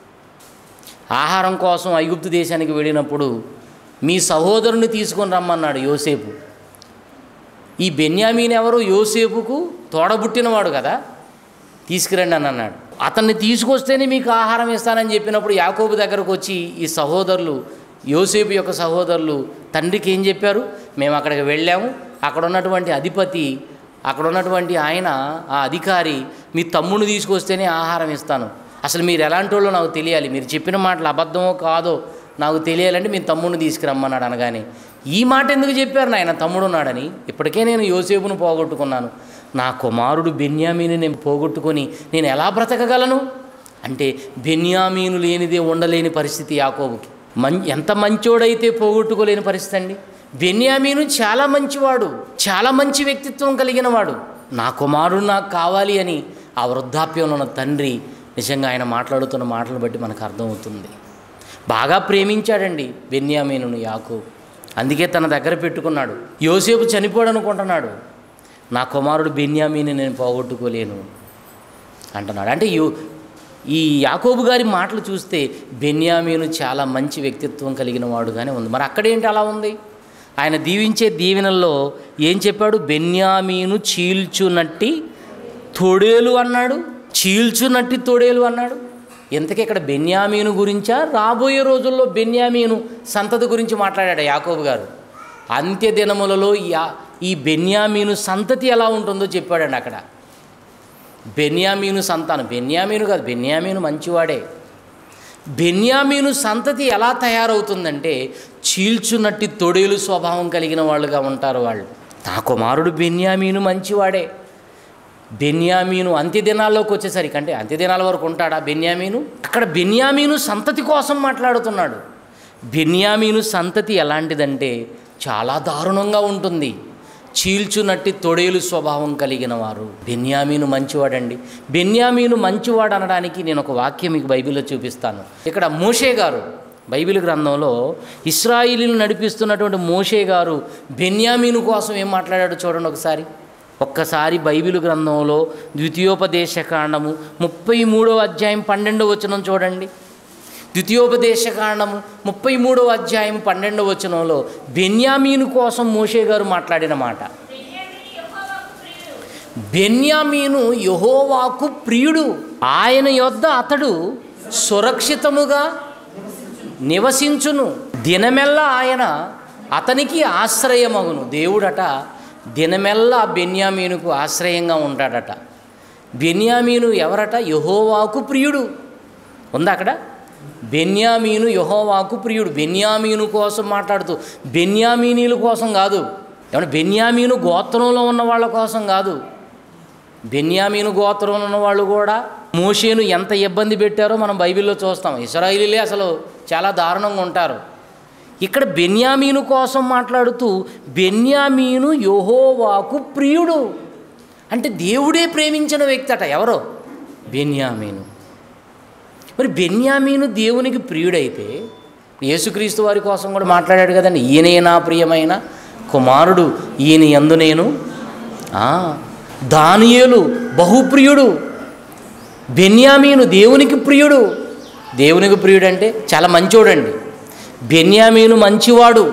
ఆహారం కోసం ఐగుప్తు దేశానికి వెళ్ళినప్పుడు మీ సహోదరుని తీసుకొని రమ్మన్నాడు యోసేపు ఈ బెన్యామీన్ ఎవరు యోసేపుకు తోడబుట్టినవాడు కదా తీసుకురండి అని అన్నాడు అతన్ని తీసుకొస్తేనే మీకు ఆహారం ఇస్తానని చెప్పినప్పుడు యాకోబు దగ్గరకు వచ్చి ఈ సహోదరులు యోసేపు యొక్క సహోదరులు తండ్రికి ఏం చెప్పారు మేము అక్కడికి వెళ్ళాము అక్కడ ఉన్నటువంటి అధిపతి అక్కడ ఉన్నటువంటి ఆయన ఆ అధికారి మీ తమ్ముడిని తీసుకొస్తేనే ఆహారం ఇస్తాను అసలు మీరు ఎలాంటి వాళ్ళో నాకు తెలియాలి మీరు చెప్పిన మాటలు అబద్ధమో కాదో నాకు తెలియాలంటే మీ తమ్ముడిని తీసుకురమ్మన్నాడు అనగానే ఈ మాట ఎందుకు చెప్పారు నాయన తమ్ముడు ఉన్నాడని ఇప్పటికే నేను యోసేపును పోగొట్టుకున్నాను నా కుమారుడు బెన్యామీని నేను పోగొట్టుకొని నేను ఎలా బ్రతకగలను అంటే బెన్యామీను లేనిదే ఉండలేని పరిస్థితి యాకోబుకి మం ఎంత మంచోడైతే పోగొట్టుకోలేని పరిస్థితి అండి బెన్యామీను చాలా మంచివాడు చాలా మంచి వ్యక్తిత్వం కలిగిన వాడు నా కుమారుడు నాకు కావాలి అని ఆ వృద్ధాప్యంలో ఉన్న తండ్రి నిజంగా ఆయన మాట్లాడుతున్న మాటలు బట్టి మనకు అర్థమవుతుంది బాగా ప్రేమించాడండి బెన్యామీనును యాకోబు అందుకే తన దగ్గర పెట్టుకున్నాడు యోసేపు చనిపోడు అనుకుంటున్నాడు నా కుమారుడు బెన్యామీని నేను పోగొట్టుకోలేను అంటున్నాడు అంటే యో ఈ యాకోబు గారి మాటలు చూస్తే బెన్యామీను చాలా మంచి వ్యక్తిత్వం కలిగిన వాడుగానే ఉంది మరి అక్కడేంటి అలా ఉంది ఆయన దీవించే దీవెనల్లో ఏం చెప్పాడు బెన్యామీను చీల్చునట్టి తొడేలు అన్నాడు చీల్చునట్టి తొడేలు అన్నాడు ఇంతకీ ఇక్కడ బెన్యామీను గురించా రాబోయే రోజుల్లో బెన్యామీను సంతతి గురించి మాట్లాడాడు యాకోబు గారు అంత్య దినములలో యా ఈ బెన్యామీను సంతతి ఎలా ఉంటుందో చెప్పాడండి అక్కడ బెన్యామీను సంతానం బెన్యామీను కాదు బెన్యామీను మంచివాడే బెన్యామీను సంతతి ఎలా తయారవుతుందంటే చీల్చునట్టి తొడేలు స్వభావం కలిగిన వాళ్ళుగా ఉంటారు వాళ్ళు నా కుమారుడు బెన్యామీను మంచివాడే బెన్యామీను అంత్యదినాల్లోకి వచ్చేసరికి అంటే అంత్యదినాల వరకు ఉంటాడా బెన్యామీను అక్కడ బెన్యామీను సంతతి కోసం మాట్లాడుతున్నాడు బెన్యామీను సంతతి ఎలాంటిదంటే చాలా దారుణంగా ఉంటుంది చీల్చునట్టి తొడేలు స్వభావం కలిగిన వారు బెన్యామీను మంచివాడండి బెన్యామీను మంచివాడు అనడానికి నేను ఒక వాక్యం మీకు బైబిల్లో చూపిస్తాను ఇక్కడ మోషే గారు బైబిల్ గ్రంథంలో ఇస్రాయిలీలు నడిపిస్తున్నటువంటి మోషే గారు బెన్యామీను కోసం ఏం మాట్లాడాడో చూడండి ఒకసారి ఒక్కసారి బైబిల్ గ్రంథంలో ద్వితీయోపదేశ కాండము ముప్పై మూడో అధ్యాయం పన్నెండో వచనం చూడండి ద్వితీయోపదేశ కాండము ముప్పై మూడవ అధ్యాయం పన్నెండవ వచనంలో బెన్యామీను కోసం మోషే గారు మాట్లాడిన మాట బెన్యామీను యహోవాకు ప్రియుడు ఆయన యొద్ద అతడు సురక్షితముగా నివసించును దినమెల్లా ఆయన అతనికి ఆశ్రయమగును దేవుడట దినమెల్లా బెన్యామీనుకు ఆశ్రయంగా ఉంటాడట బెన్యామీను ఎవరట యహోవాకు ప్రియుడు ఉందా అక్కడ బెన్యామీను యహోవాకు ప్రియుడు బెన్యామీను కోసం మాట్లాడుతూ బెన్యామీనీల కోసం కాదు ఏమన్నా బెన్యామీను గోత్రంలో ఉన్న వాళ్ళ కోసం కాదు బెన్యామీను గోత్రంలో ఉన్న వాళ్ళు కూడా మోషేను ఎంత ఇబ్బంది పెట్టారో మనం బైబిల్లో చూస్తాం ఇస్రాయిలీలే అసలు చాలా దారుణంగా ఉంటారు ఇక్కడ బెన్యామీను కోసం మాట్లాడుతూ బెన్యామీను యహోవాకు ప్రియుడు అంటే దేవుడే ప్రేమించిన వ్యక్తి అట ఎవరో బెన్యామీను మరి బెన్యామీను దేవునికి ప్రియుడైతే యేసుక్రీస్తు వారి కోసం కూడా మాట్లాడాడు కదండి ఈయనే నా ప్రియమైన కుమారుడు ఈయన ఎందు నేను ఆ, దానియేలు బహుప్రియుడు బెన్యామీను దేవునికి ప్రియుడు దేవునికి ప్రియుడు అంటే చాలా మంచోడండి బెన్యామీను మంచివాడు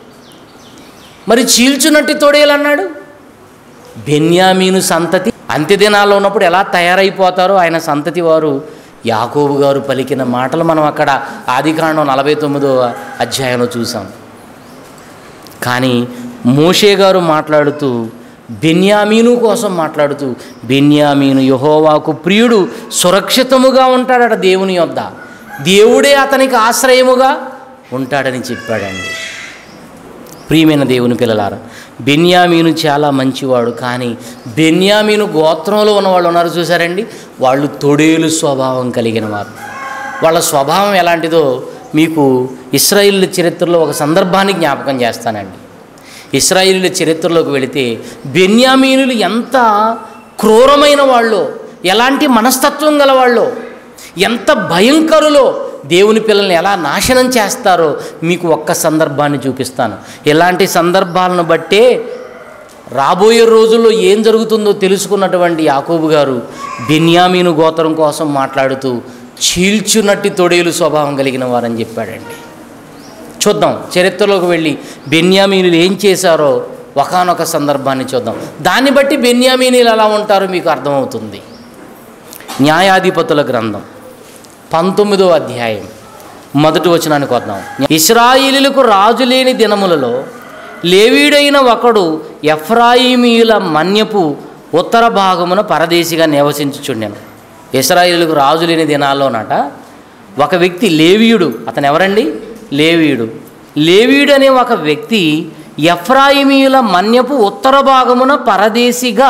మరి చీల్చునట్టి తోడేలన్నాడు బెన్యామీను సంతతి అంత్యదినాల్లో ఉన్నప్పుడు ఎలా తయారైపోతారో ఆయన సంతతి వారు యాకోబు గారు పలికిన మాటలు మనం అక్కడ ఆదికాండం నలభై తొమ్మిదో అధ్యాయంలో చూసాం కానీ మోషే గారు మాట్లాడుతూ బెన్యామీను కోసం మాట్లాడుతూ బెన్యామీను యహోవాకు ప్రియుడు సురక్షితముగా ఉంటాడట దేవుని యొద్ద దేవుడే అతనికి ఆశ్రయముగా ఉంటాడని చెప్పాడండి ప్రియమైన దేవుని పిల్లలారా బెన్యామీను చాలా మంచివాడు కానీ బెన్యామీను గోత్రంలో ఉన్న వాళ్ళు ఉన్నారు చూసారండి వాళ్ళు తొడేలు స్వభావం కలిగిన వారు వాళ్ళ స్వభావం ఎలాంటిదో మీకు ఇస్రాయిల్ చరిత్రలో ఒక సందర్భాన్ని జ్ఞాపకం చేస్తానండి ఇస్రాయిల్ చరిత్రలోకి వెళితే బెన్యామీనులు ఎంత క్రూరమైన వాళ్ళు ఎలాంటి మనస్తత్వం గలవాళ్ళో ఎంత భయంకరులో దేవుని పిల్లల్ని ఎలా నాశనం చేస్తారో మీకు ఒక్క సందర్భాన్ని చూపిస్తాను ఇలాంటి సందర్భాలను బట్టే రాబోయే రోజుల్లో ఏం జరుగుతుందో తెలుసుకున్నటువంటి యాకోబు గారు బెన్యామీను గోత్రం కోసం మాట్లాడుతూ చీల్చునట్టి తొడేలు స్వభావం కలిగిన వారని చెప్పాడండి చూద్దాం చరిత్రలోకి వెళ్ళి బెన్యామీనులు ఏం చేశారో ఒకానొక సందర్భాన్ని చూద్దాం దాన్ని బట్టి బెన్యామీనులు ఎలా ఉంటారో మీకు అర్థమవుతుంది న్యాయాధిపతుల గ్రంథం పంతొమ్మిదో అధ్యాయం మొదటి వచనానికి వద్దాం ఇస్రాయిలీలకు రాజు లేని దినములలో లేవీడైన ఒకడు ఎఫ్రాయిమీల మన్యపు ఉత్తర భాగమున పరదేశిగా నివసించుచుండెను ఇస్రాయిలీలకు రాజు లేని దినాల్లోనట ఒక వ్యక్తి లేవీయుడు అతను ఎవరండి లేవీయుడు లేవీయుడు అనే ఒక వ్యక్తి ఎఫ్రాయిమీల మన్యపు ఉత్తర భాగమున పరదేశిగా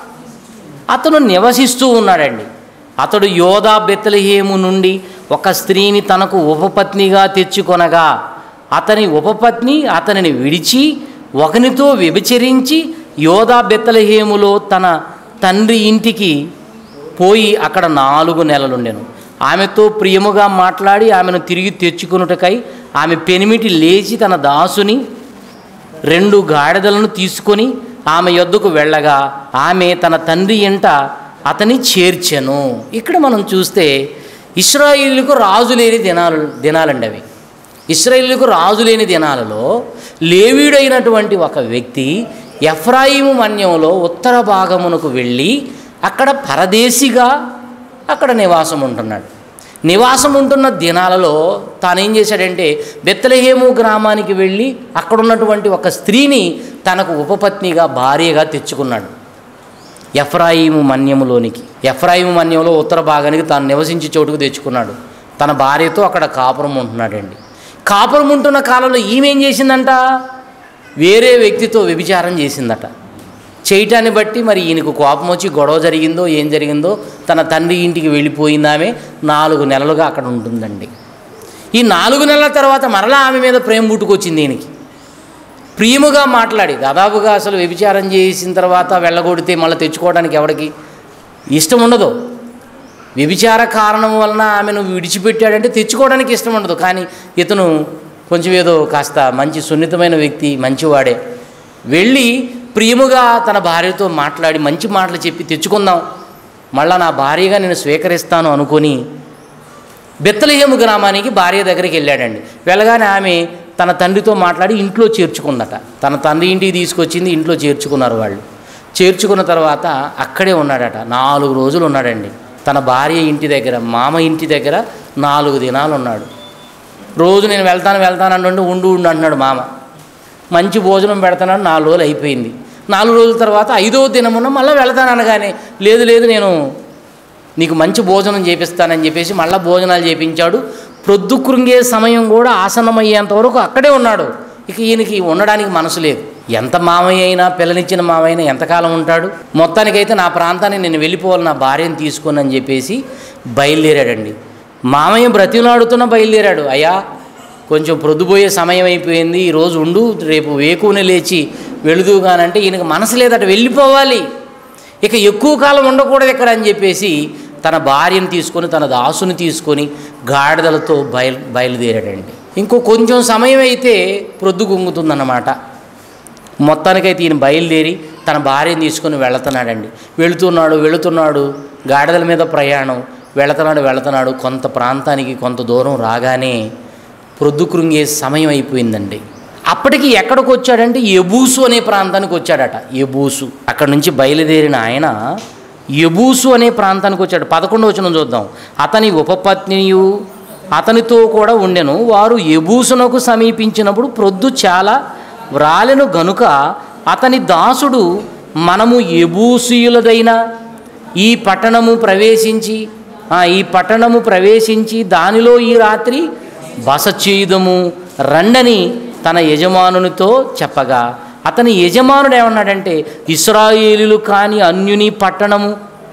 అతను నివసిస్తూ ఉన్నాడండి అతడు యోధా బెత్తలహేము నుండి ఒక స్త్రీని తనకు ఉపపత్నిగా తెచ్చుకొనగా అతని ఉపపత్ని అతనిని విడిచి ఒకనితో వ్యభిచరించి యోధా బెత్తలహేములో తన తండ్రి ఇంటికి పోయి అక్కడ నాలుగు నెలలుండెను ఆమెతో ప్రియముగా మాట్లాడి ఆమెను తిరిగి తెచ్చుకొనుటకై ఆమె పెనిమిటి లేచి తన దాసుని రెండు గాడిదలను తీసుకొని ఆమె యొద్దకు వెళ్ళగా ఆమె తన తండ్రి ఇంట అతని చేర్చెను ఇక్కడ మనం చూస్తే ఇస్రాయిల్కు రాజు లేని దినాలు దినాలండి అవి ఇస్రాయిల్కు రాజు లేని దినాలలో లేవీడైనటువంటి ఒక వ్యక్తి ఎఫ్రాయిము మన్యంలో ఉత్తర భాగమునకు వెళ్ళి అక్కడ పరదేశిగా అక్కడ నివాసం ఉంటున్నాడు నివాసం ఉంటున్న దినాలలో తానేం చేశాడంటే బెత్తలహేము గ్రామానికి వెళ్ళి అక్కడ ఉన్నటువంటి ఒక స్త్రీని తనకు ఉపపత్నిగా భార్యగా తెచ్చుకున్నాడు ఎఫ్రాయిము మన్యములోనికి ఎఫ్రాయిము మన్యంలో ఉత్తర భాగానికి తాను నివసించి చోటుకు తెచ్చుకున్నాడు తన భార్యతో అక్కడ కాపురం ఉంటున్నాడండి కాపురం ఉంటున్న కాలంలో ఈమెం చేసిందంట వేరే వ్యక్తితో వ్యభిచారం చేసిందట చేయటాన్ని బట్టి మరి ఈయనకు కోపం వచ్చి గొడవ జరిగిందో ఏం జరిగిందో తన తండ్రి ఇంటికి వెళ్ళిపోయిందామే నాలుగు నెలలుగా అక్కడ ఉంటుందండి ఈ నాలుగు నెలల తర్వాత మరలా ఆమె మీద ప్రేమ పుట్టుకొచ్చింది ఈయనకి ప్రియముగా మాట్లాడి దాదాపుగా అసలు వ్యభిచారం చేసిన తర్వాత వెళ్ళగొడితే మళ్ళీ తెచ్చుకోవడానికి ఎవడికి ఇష్టం ఉండదు వ్యభిచార కారణం వలన ఆమెను విడిచిపెట్టాడంటే తెచ్చుకోవడానికి ఇష్టం ఉండదు కానీ ఇతను కొంచెం ఏదో కాస్త మంచి సున్నితమైన వ్యక్తి మంచివాడే వెళ్ళి ప్రియముగా తన భార్యతో మాట్లాడి మంచి మాటలు చెప్పి తెచ్చుకుందాం మళ్ళా నా భార్యగా నేను స్వీకరిస్తాను అనుకొని బెత్తలహేము గ్రామానికి భార్య దగ్గరికి వెళ్ళాడండి వెళ్ళగానే ఆమె తన తండ్రితో మాట్లాడి ఇంట్లో చేర్చుకుందట తన తండ్రి ఇంటికి తీసుకొచ్చింది ఇంట్లో చేర్చుకున్నారు వాళ్ళు చేర్చుకున్న తర్వాత అక్కడే ఉన్నాడట నాలుగు రోజులు ఉన్నాడండి తన భార్య ఇంటి దగ్గర మామ ఇంటి దగ్గర నాలుగు దినాలు ఉన్నాడు రోజు నేను వెళ్తాను వెళ్తాను అంటుంటే ఉండు ఉండు అంటున్నాడు మామ మంచి భోజనం పెడతానని నాలుగు రోజులు అయిపోయింది నాలుగు రోజుల తర్వాత ఐదో దినమున మళ్ళీ వెళ్తాను అనగానే లేదు లేదు నేను నీకు మంచి భోజనం చేపిస్తానని చెప్పేసి మళ్ళీ భోజనాలు చేపించాడు ప్రొద్దు కృంగే సమయం కూడా ఆసన్నమయ్యేంత వరకు అక్కడే ఉన్నాడు ఇక ఈయనకి ఉండడానికి మనసు లేదు ఎంత మామయ్య అయినా పిల్లనిచ్చిన మామయ్య అయినా ఎంతకాలం ఉంటాడు మొత్తానికైతే నా ప్రాంతానికి నేను వెళ్ళిపోవాలి నా భార్యను తీసుకొని అని చెప్పేసి బయలుదేరాడండి మామయ్య బ్రతిలాడుతున్న బయలుదేరాడు అయ్యా కొంచెం ప్రొద్దుపోయే సమయం అయిపోయింది ఈరోజు ఉండు రేపు వేకువని లేచి వెళుదుగానంటే ఈయనకు మనసు లేదట వెళ్ళిపోవాలి ఇక ఎక్కువ కాలం ఉండకూడదు ఇక్కడ అని చెప్పేసి తన భార్యను తీసుకొని తన దాసుని తీసుకొని గాడిదలతో బయలు బయలుదేరాడండి ఇంకో కొంచెం సమయం అయితే ప్రొద్దు గుంగుతుందన్నమాట మొత్తానికైతే ఈయన బయలుదేరి తన భార్యను తీసుకొని వెళుతున్నాడండి వెళుతున్నాడు వెళుతున్నాడు గాడిదల మీద ప్రయాణం వెళుతున్నాడు వెళుతున్నాడు కొంత ప్రాంతానికి కొంత దూరం రాగానే ప్రొద్దు కృంగే సమయం అయిపోయిందండి అప్పటికి ఎక్కడికి వచ్చాడంటే ఎబూసు అనే ప్రాంతానికి వచ్చాడట ఎబూసు అక్కడ నుంచి బయలుదేరిన ఆయన ఎబూసు అనే ప్రాంతానికి వచ్చాడు పదకొండు వచ్చిన చూద్దాం అతని ఉపపత్నియు అతనితో కూడా ఉండెను వారు ఎబూసునకు సమీపించినప్పుడు ప్రొద్దు చాలా వ్రాలెను గనుక అతని దాసుడు మనము ఎబూసీయులదైన ఈ పట్టణము ప్రవేశించి ఆ, ఈ పట్టణము ప్రవేశించి దానిలో ఈ రాత్రి బస చేయుదము రండని తన యజమానునితో చెప్పగా అతని యజమానుడు ఏమన్నాడంటే ఇస్రాయేలీలు కాని అన్యుని పట్టణము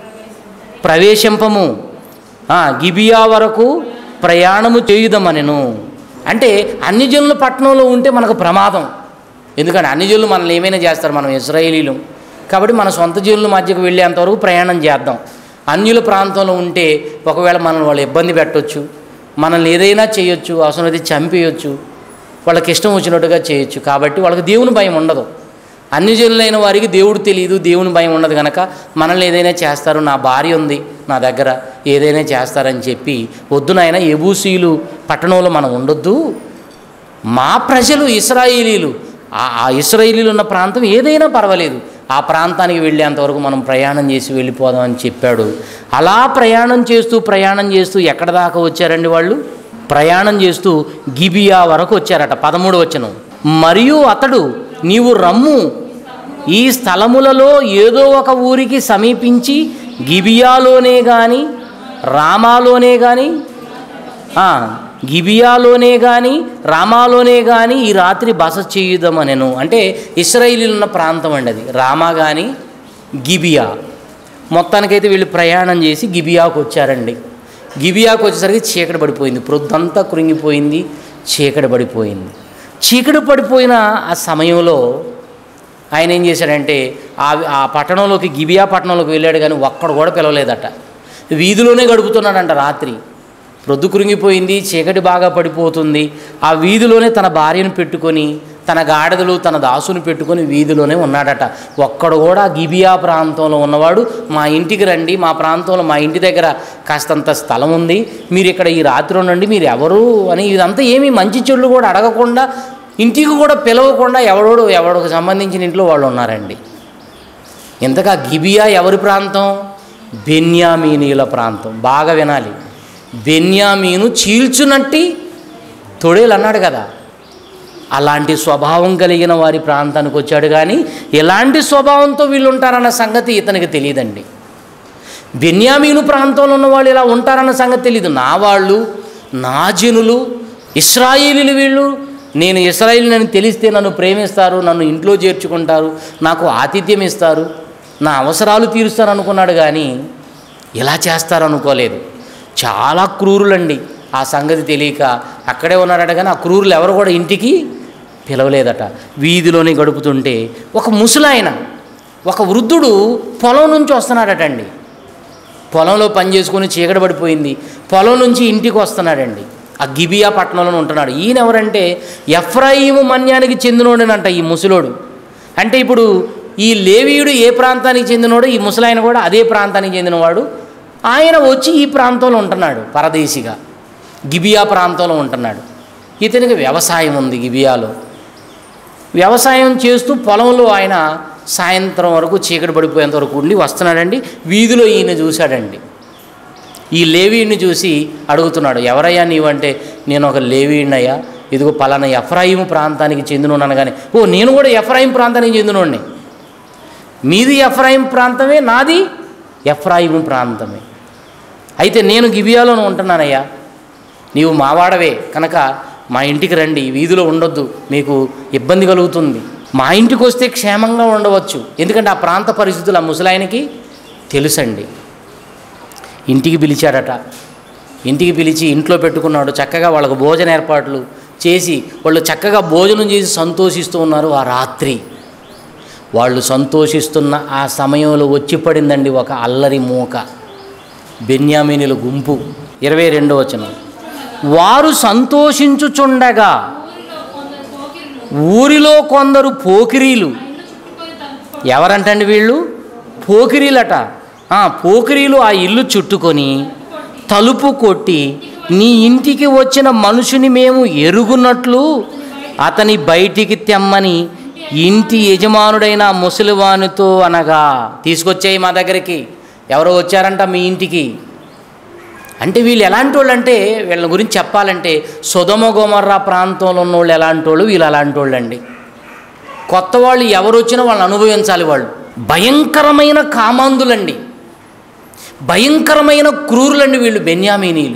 ప్రవేశింపము ఆ, గిబియా వరకు ప్రయాణము చేయుదమనెను అంటే అన్ని జనుల పట్టణంలో ఉంటే మనకు ప్రమాదం ఎందుకంటే అన్ని జనులు మనల్ని ఏమైనా చేస్తారు మనం ఇస్రాయేలీలు కాబట్టి మన సొంత జనుల మధ్యకు వెళ్ళేంత వరకు ప్రయాణం చేద్దాం అన్యుల ప్రాంతంలో ఉంటే ఒకవేళ మనల్ని వాళ్ళు ఇబ్బంది పెట్టొచ్చు మనల్ని ఏదైనా చేయొచ్చు అవసరమైతే చంపేయొచ్చు వాళ్ళకి ఇష్టం వచ్చినట్టుగా చేయొచ్చు కాబట్టి వాళ్ళకి దేవుని భయం ఉండదు అన్ని జనులైన వారికి దేవుడు తెలియదు దేవుని భయం ఉండదు కనుక మనల్ని ఏదైనా చేస్తారు నా భార్య ఉంది నా దగ్గర ఏదైనా చేస్తారని చెప్పి వద్దు నాయన ఎబూసీలు పట్టణంలో మనం ఉండొద్దు మా ప్రజలు ఇస్రాయేలీలు ఆ ఆ ఇస్రాయేలీలు ఉన్న ప్రాంతం ఏదైనా పర్వాలేదు ఆ ప్రాంతానికి వెళ్ళేంత వరకు మనం ప్రయాణం చేసి వెళ్ళిపోదాం అని చెప్పాడు అలా ప్రయాణం చేస్తూ ప్రయాణం చేస్తూ ఎక్కడ దాకా వచ్చారండి వాళ్ళు ప్రయాణం చేస్తూ గిబియా వరకు వచ్చారట పదమూడు వచనం మరియు అతడు నీవు రమ్ము ఈ స్థలములలో ఏదో ఒక ఊరికి సమీపించి గిబియాలోనే కానీ రామాలోనే కానీ ఆ, గిబియాలోనే కానీ రామాలోనే కానీ ఈ రాత్రి బస చేయుదామనెను అంటే ఇస్రాయిలీలు ఉన్న ప్రాంతం అండి అది రామా కానీ గిబియా మొత్తానికైతే వీళ్ళు ప్రయాణం చేసి గిబియాకు వచ్చారండి గిబియాకు వచ్చేసరికి చీకటి పడిపోయింది ప్రొద్దంతా కృంగిపోయింది చీకటి పడిపోయింది చీకటి పడిపోయిన ఆ సమయంలో ఆయన ఏం చేశాడంటే ఆ ఆ పట్టణంలోకి గిబియా పట్టణంలోకి వెళ్ళాడు కానీ ఒక్కడు కూడా పిలవలేదట వీధిలోనే గడుపుతున్నాడంట రాత్రి ప్రొద్దు కురింగిపోయింది చీకటి బాగా పడిపోతుంది ఆ వీధిలోనే తన భార్యను పెట్టుకొని తన గాడిదలు తన దాసుని పెట్టుకొని వీధిలోనే ఉన్నాడట ఒక్కడు కూడా గిబియా ప్రాంతంలో ఉన్నవాడు మా ఇంటికి రండి మా ప్రాంతంలో మా ఇంటి దగ్గర కాస్తంత స్థలం ఉంది మీరు ఇక్కడ ఈ రాత్రి ఉండండి మీరు ఎవరు అని ఇదంతా ఏమీ మంచి చెడులు కూడా అడగకుండా ఇంటికి కూడా పిలవకుండా ఎవడోడు ఎవడికి సంబంధించిన ఇంట్లో వాళ్ళు ఉన్నారండి ఇంతగా గిబియా ఎవరి ప్రాంతం బెన్యామీనీల ప్రాంతం బాగా వినాలి బెన్యామీను చీల్చునట్టి తొడేలు అన్నాడు కదా అలాంటి స్వభావం కలిగిన వారి ప్రాంతానికి వచ్చాడు కానీ ఎలాంటి స్వభావంతో వీళ్ళు ఉంటారన్న సంగతి ఇతనికి తెలియదండి బెన్యామీను ప్రాంతంలో ఉన్న వాళ్ళు ఇలా ఉంటారన్న సంగతి తెలియదు నా వాళ్ళు నా జనులు ఇస్రాయిలీలు వీళ్ళు నేను ఇస్రాయిల్ అని తెలిస్తే నన్ను ప్రేమిస్తారు నన్ను ఇంట్లో చేర్చుకుంటారు నాకు ఆతిథ్యం ఇస్తారు నా అవసరాలు తీరుస్తారు అనుకున్నాడు కానీ ఇలా చేస్తారు అనుకోలేదు చాలా క్రూరులండి ఆ సంగతి తెలియక అక్కడే ఉన్నాడట కానీ ఆ క్రూరులు ఎవరు కూడా ఇంటికి పిలవలేదట వీధిలోనే గడుపుతుంటే ఒక ముసలాయన ఒక వృద్ధుడు పొలం నుంచి వస్తున్నాడటండి పొలంలో పని చేసుకొని చీకటి పడిపోయింది పొలం నుంచి ఇంటికి వస్తున్నాడండి ఆ గిబియా పట్టణంలో ఉంటున్నాడు ఈయన ఎవరంటే ఎఫ్రాయిము మన్యానికి చెందినోడేనంట ఈ ముసలోడు అంటే ఇప్పుడు ఈ లేవీయుడు ఏ ప్రాంతానికి చెందినోడు ఈ ముసలాయన కూడా అదే ప్రాంతానికి చెందినవాడు ఆయన వచ్చి ఈ ప్రాంతంలో ఉంటున్నాడు పరదేశిగా గిబియా ప్రాంతంలో ఉంటున్నాడు ఇతనికి వ్యవసాయం ఉంది గిబియాలో వ్యవసాయం చేస్తూ పొలంలో ఆయన సాయంత్రం వరకు చీకటి పడిపోయేంత వరకు ఉండి వస్తున్నాడండి వీధిలో ఈయన చూశాడండి ఈ లేవీని చూసి అడుగుతున్నాడు ఎవరయ్యా నీవంటే నేను ఒక లేవీడినయ్యా ఇదిగో పలానా ఎఫ్రాయిం ప్రాంతానికి చెందినున్నాను కానీ ఓ నేను కూడా ఎఫ్రాయిం ప్రాంతానికి చెందినోడిని మీది ఎఫ్రాయిం ప్రాంతమే నాది ఎఫ్రాయిం ప్రాంతమే అయితే నేను గిబియాలో ఉంటున్నానయ్యా నీవు మావాడవే కనుక మా ఇంటికి రండి ఈ వీధిలో ఉండొద్దు మీకు ఇబ్బంది కలుగుతుంది మా ఇంటికి వస్తే క్షేమంగా ఉండవచ్చు ఎందుకంటే ఆ ప్రాంత పరిస్థితులు ఆ ముసలాయనకి తెలుసండి ఇంటికి పిలిచాడట ఇంటికి పిలిచి ఇంట్లో పెట్టుకున్నాడు చక్కగా వాళ్ళకు భోజన ఏర్పాట్లు చేసి వాళ్ళు చక్కగా భోజనం చేసి సంతోషిస్తూ ఉన్నారు ఆ రాత్రి వాళ్ళు సంతోషిస్తున్న ఆ సమయంలో వచ్చి పడిందండి ఒక అల్లరి మూక బెన్యామీనుల గుంపు ఇరవై రెండో వచనం వారు సంతోషించుచుండగా ఊరిలో కొందరు పోకిరులు ఊరిలో కొందరు పోకిరీలు ఆ ఇల్లు చుట్టుకొని తలుపు ఎవరంటండి వీళ్ళు పోకిరీలట ఆ, పోకిరీలు ఆ ఇల్లు చుట్టుకొని తలుపు కొట్టి నీ ఇంటికి వచ్చిన మనుషుని మేము ఎరుగున్నట్లు అతని బయటికి తెమ్మని ఇంటి యజమానుడైన ఆ ముసలివానితో అనగా తీసుకొచ్చాయి మా దగ్గరికి ఎవరో వచ్చారంట మీ ఇంటికి అంటే వీళ్ళు ఎలాంటి వాళ్ళు అంటే వీళ్ళ గురించి చెప్పాలంటే సుధమ గోమర్రా ప్రాంతంలో ఉన్న వాళ్ళు ఎలాంటి వాళ్ళు వీళ్ళు అలాంటి వాళ్ళు అండి కొత్త వాళ్ళు ఎవరు వచ్చినా వాళ్ళని అనుభవించాలి వాళ్ళు భయంకరమైన కామాంధులండి భయంకరమైన క్రూరులండి వీళ్ళు బెన్యామీనీలు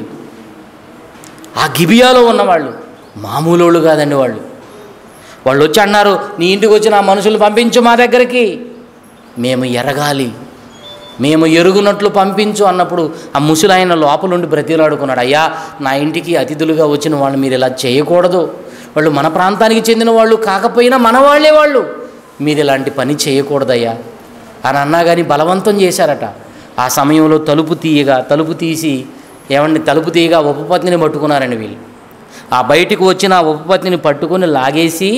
ఆ గిబియాలో ఉన్నవాళ్ళు మామూలు కాదండి వాళ్ళు వాళ్ళు వచ్చి అన్నారు నీ ఇంటికి వచ్చిన ఆ మనుషులు పంపించు మా దగ్గరికి మేము ఎరగాలి మేము ఎరుగునట్లు పంపించు అన్నప్పుడు ఆ ముసలాయన లోపలుండి బ్రతిలాడుకున్నాడు అయ్యా నా ఇంటికి అతిథులుగా వచ్చిన వాళ్ళు మీరు ఇలా చేయకూడదు వాళ్ళు మన ప్రాంతానికి చెందిన వాళ్ళు కాకపోయినా మన వాళ్ళే వాళ్ళు మీరు ఇలాంటి పని చేయకూడదయ్యా అని అన్నా కానీ బలవంతం చేశారట ఆ సమయంలో తలుపు తీయగా తలుపు తీసి ఏమండి తలుపు తీయగా ఉపపత్నిని పట్టుకున్నారండి వీళ్ళు ఆ బయటికి వచ్చిన ఆ ఉపపత్నిని పట్టుకొని లాగేసి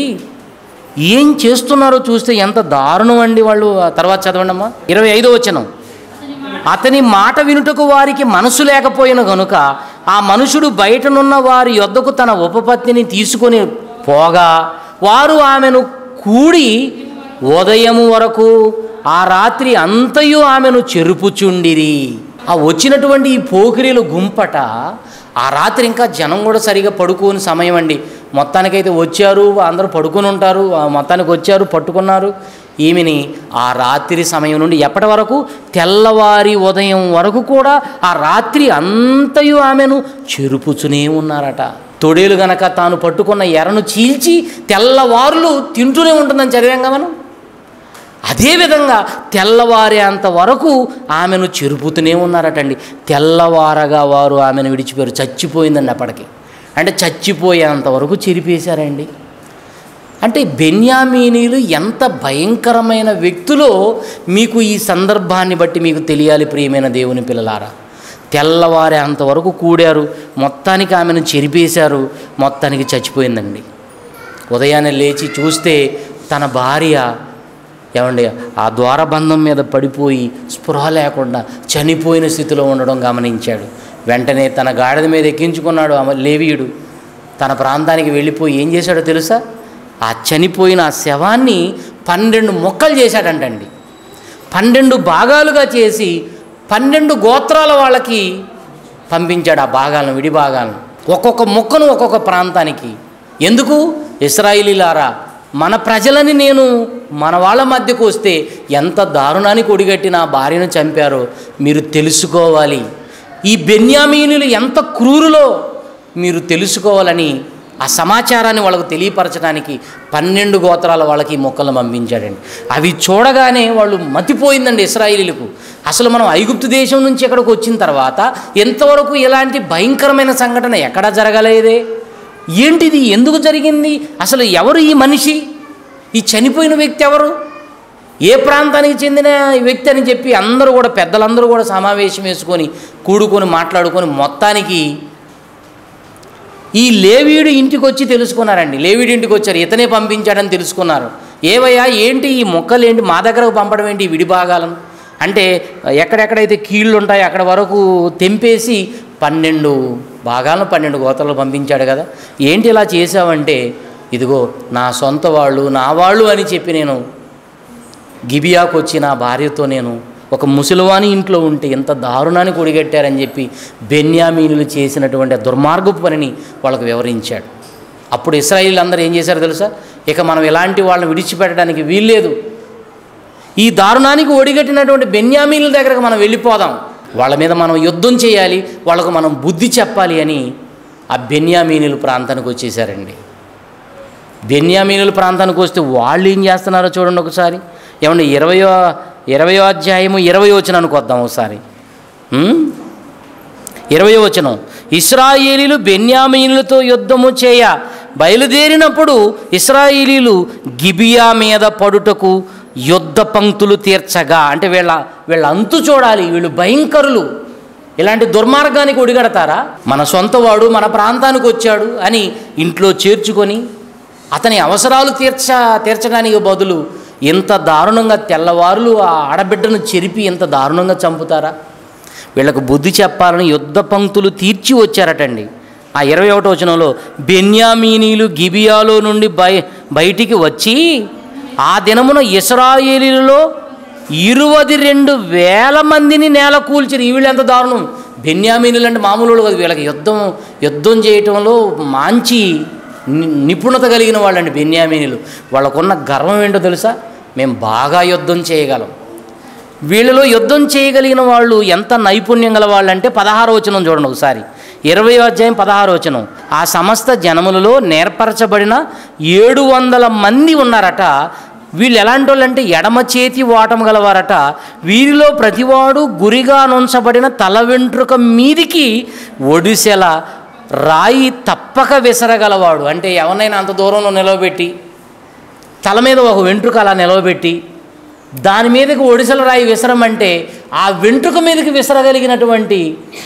ఏం చేస్తున్నారో చూస్తే ఎంత దారుణం అండి వాళ్ళు ఆ తర్వాత చదవండి అమ్మా ఇరవై ఐదో వచనం అతని మాట వినుటకు వారికి మనసు లేకపోయిన గనుక ఆ మనుషుడు బయటనున్న వారి యొద్దకు తన ఉపపత్నిని తీసుకొని పోగా వారు ఆమెను కూడి ఉదయము వరకు ఆ రాత్రి అంతయు ఆమెను చెరుపుచుండిరి ఆ వచ్చినటువంటి ఈ పోకిరీలు గుంపట ఆ రాత్రి ఇంకా జనం కూడా సరిగా పడుకోని సమయం అండి మొత్తానికైతే వచ్చారు అందరూ పడుకొని ఉంటారు ఆ మొత్తానికి వచ్చారు పట్టుకున్నారు ఈమెని ఆ రాత్రి సమయం నుండి ఎప్పటి వరకు తెల్లవారి ఉదయం వరకు కూడా ఆ రాత్రి అంతయు ఆమెను చెరుపుచునే ఉన్నారట తొడేలు గనక తాను పట్టుకున్న ఎరను చీల్చి తెల్లవారులు తింటూనే ఉంటుందని చదివాం కదా మనం అదేవిధంగా తెల్లవారేంత వరకు ఆమెను చెరుపుతూనే ఉన్నారటండి తెల్లవారగా వారు ఆమెను విడిచిపోయారు చచ్చిపోయిందండి అప్పటికి అంటే చచ్చిపోయేంత వరకు చెరిపేశారండి అంటే బెన్యామీనీలు ఎంత భయంకరమైన వ్యక్తులో మీకు ఈ సందర్భాన్ని బట్టి మీకు తెలియాలి ప్రియమైన దేవుని పిల్లలారా తెల్లవారే అంతవరకు కూడారు మొత్తానికి ఆమెను చెరిపేశారు మొత్తానికి చచ్చిపోయిందండి ఉదయాన్నే లేచి చూస్తే తన భార్య ఏమండి ఆ ద్వారబంధం మీద పడిపోయి స్పృహ లేకుండా చనిపోయిన స్థితిలో ఉండడం గమనించాడు వెంటనే తన గాడిద మీద ఎక్కించుకున్నాడు ఆమె లేవీయుడు తన ప్రాంతానికి వెళ్ళిపోయి ఏం చేశాడో తెలుసా ఆ చనిపోయిన ఆ శవాన్ని పన్నెండు మొక్కలు చేశాడంటండి పన్నెండు భాగాలుగా చేసి పన్నెండు గోత్రాల వాళ్ళకి పంపించాడు ఆ భాగాలను విడి భాగాలను ఒక్కొక్క మొక్కను ఒక్కొక్క ప్రాంతానికి ఎందుకు ఇస్రాయిలీలారా మన ప్రజలని నేను మన వాళ్ళ మధ్యకు వస్తే ఎంత దారుణానికి ఒడిగట్టి నా భార్యను చంపారో మీరు తెలుసుకోవాలి ఈ బెన్యామీనులు ఎంత క్రూరులో మీరు తెలుసుకోవాలని ఆ సమాచారాన్ని వాళ్ళకు తెలియపరచడానికి పన్నెండు గోత్రాల వాళ్ళకి ఈ మొక్కలను పంపించాడండి అవి చూడగానే వాళ్ళు మతిపోయిందండి ఇస్రాయిలీలకు అసలు మనం ఐగుప్తు దేశం నుంచి ఇక్కడికి వచ్చిన తర్వాత ఎంతవరకు ఇలాంటి భయంకరమైన సంఘటన ఎక్కడా జరగలేదే ఏంటిది ఎందుకు జరిగింది అసలు ఎవరు ఈ మనిషి ఈ చనిపోయిన వ్యక్తి ఎవరు ఏ ప్రాంతానికి చెందిన వ్యక్తి అని చెప్పి అందరూ కూడా పెద్దలందరూ కూడా సమావేశం వేసుకొని కూడుకొని మాట్లాడుకొని మొత్తానికి ఈ లేవీయుడు ఇంటికి వచ్చి తెలుసుకున్నారండి లేవీడు ఇంటికి వచ్చారు ఇతనే పంపించాడని తెలుసుకున్నారు ఏవయ్యా ఏంటి ఈ మొక్కలు ఏంటి మా దగ్గరకు పంపడం ఏంటి ఈ విడి భాగాలను అంటే ఎక్కడెక్కడైతే కీళ్ళు ఉంటాయో అక్కడ వరకు తెంపేసి పన్నెండు భాగాలను పన్నెండు గోత్రాలు పంపించాడు కదా ఏంటి ఇలా చేసావంటే ఇదిగో నా సొంత వాళ్ళు నా వాళ్ళు అని చెప్పి నేను గిబియాకు వచ్చి నా భార్యతో నేను ఒక ముసలివాని ఇంట్లో ఉంటే ఎంత దారుణాన్ని కొడిగట్టారని చెప్పి బెన్యామీనులు చేసినటువంటి ఆ దుర్మార్గపు పనిని వాళ్ళకు వివరించాడు అప్పుడు ఇస్రాయిల్ అందరూ ఏం చేశారో తెలుసా ఇక మనం ఇలాంటి వాళ్ళని విడిచిపెట్టడానికి వీల్లేదు ఈ దారుణానికి ఒడిగట్టినటువంటి బెన్యామీనుల దగ్గరకు మనం వెళ్ళిపోదాం వాళ్ళ మీద మనం యుద్ధం చేయాలి వాళ్ళకు మనం బుద్ధి చెప్పాలి అని ఆ బెన్యామీనుల ప్రాంతానికి వచ్చేసారండి బెన్యామీనుల ప్రాంతానికి వస్తే వాళ్ళు ఏం చేస్తున్నారో చూడండి ఒకసారి ఏమండి ఇరవయో ఇరవయో అధ్యాయము ఇరవై వచనానికి వద్దాం ఒకసారి ఉమ్? ఇరవయో వచనం ఇస్రాయేలీలు బెన్యామీనులతో యుద్ధము చేయ బయలుదేరినప్పుడు ఇస్రాయేలీలు గిబియా మీద పడుటకు యుద్ధ పంక్తులు తీర్చగా అంటే వీళ్ళ వీళ్ళ అంతు చూడాలి వీళ్ళు భయంకరులు ఇలాంటి దుర్మార్గానికి ఒడిగడతారా మన సొంతవాడు మన ప్రాంతానికి వచ్చాడు అని ఇంట్లో చేర్చుకొని అతని అవసరాలు తీర్చ తీర్చడానికి బదులు ఇంత దారుణంగా తెల్లవారులు ఆ ఆడబిడ్డను చెరిపి ఇంత దారుణంగా చంపుతారా వీళ్ళకు బుద్ధి చెప్పాలని యుద్ధ పంక్తులు తీర్చి వచ్చారటండి ఆ ఇరవై ఒకటో వచనంలో బెన్యామీనీలు గిబియాలో నుండి బయ బయటికి వచ్చి ఆ దినమున ఇస్రాయేలీలలో ఇరువది రెండు వేల మందిని నేల కూల్చిరు ఈ వీళ్ళు ఎంత దారుణం బెన్యామీనులు అంటే మామూలు వాళ్ళు కాదు వీళ్ళకి యుద్ధం యుద్ధం చేయటంలో మంచి ని- నిపుణత కలిగిన వాళ్ళండి బెన్యామీనులు వాళ్ళకున్న గర్వం ఏంటో తెలుసా మేము బాగా యుద్ధం చేయగలం వీళ్ళలో యుద్ధం చేయగలిగిన వాళ్ళు ఎంత నైపుణ్యం గల వాళ్ళంటే పదహారు వచనం చూడండి ఒకసారి ఇరవై అధ్యాయం పదహారు వచనం ఆ సమస్త జనములలో నేర్పరచబడిన ఏడు వందల మంది ఉన్నారట వీళ్ళు ఎలాంటి వాళ్ళంటే ఎడమ చేతి ఓటం గలవారట వీరిలో ప్రతివాడు గురిగా నుంచబడిన తల వెంట్రుక మీదికి ఒడిసెల రాయి తప్పక విసరగలవాడు అంటే ఎవరినైనా అంత దూరంలో నిలవబెట్టి తల మీద ఒక వెంట్రుక అలా నిలవబెట్టి దాని మీదకి ఒడిసెల రాయి విసరమంటే ఆ వెంట్రుక మీదకి విసరగలిగినటువంటి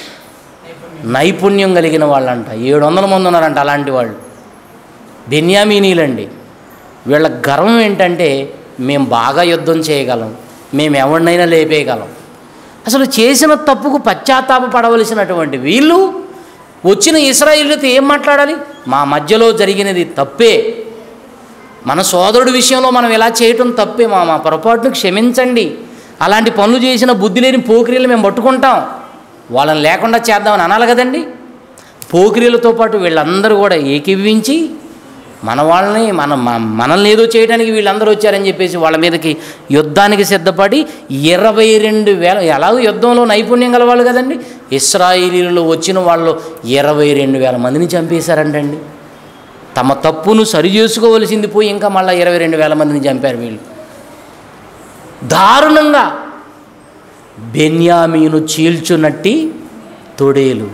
నైపుణ్యం కలిగిన వాళ్ళంట ఏడు వందల మంది ఉన్నారంట అలాంటి వాళ్ళు బెన్యామీనీలండి వీళ్ళ గర్వం ఏంటంటే మేము బాగా యుద్ధం చేయగలం మేము ఎవరినైనా లేపేయగలం అసలు చేసిన తప్పుకు పశ్చాత్తాప పడవలసినటువంటి వీళ్ళు వచ్చిన ఇస్రాయిల్తో ఏం మాట్లాడాలి మా మధ్యలో జరిగినది తప్పే మన సోదరుడి విషయంలో మనం ఇలా చేయటం తప్పే మా మా పొరపాటును క్షమించండి అలాంటి పనులు చేసిన బుద్ధి లేని పోకిరీలు మేము పట్టుకుంటాం వాళ్ళని లేకుండా చేద్దామని అనాలి కదండి పోకిరీలతో పాటు వీళ్ళందరూ కూడా ఏకీభవించి మన వాళ్ళని మన మ- మనల్ని ఏదో చేయడానికి వీళ్ళందరూ వచ్చారని చెప్పేసి వాళ్ళ మీదకి యుద్ధానికి సిద్ధపడి ఇరవై రెండు వేల ఎలాగో యుద్ధంలో నైపుణ్యం గలవాళ్ళు కదండి ఇస్రాయిలీలో వచ్చిన వాళ్ళు ఇరవై రెండు వేల మందిని చంపేశారంటండి తమ తప్పును సరి చేసుకోవలసింది పోయి ఇంకా మళ్ళీ ఇరవై రెండు వేల మందిని చంపారు వీళ్ళు దారుణంగా బెన్యామీను చీల్చునట్టి తొడేలు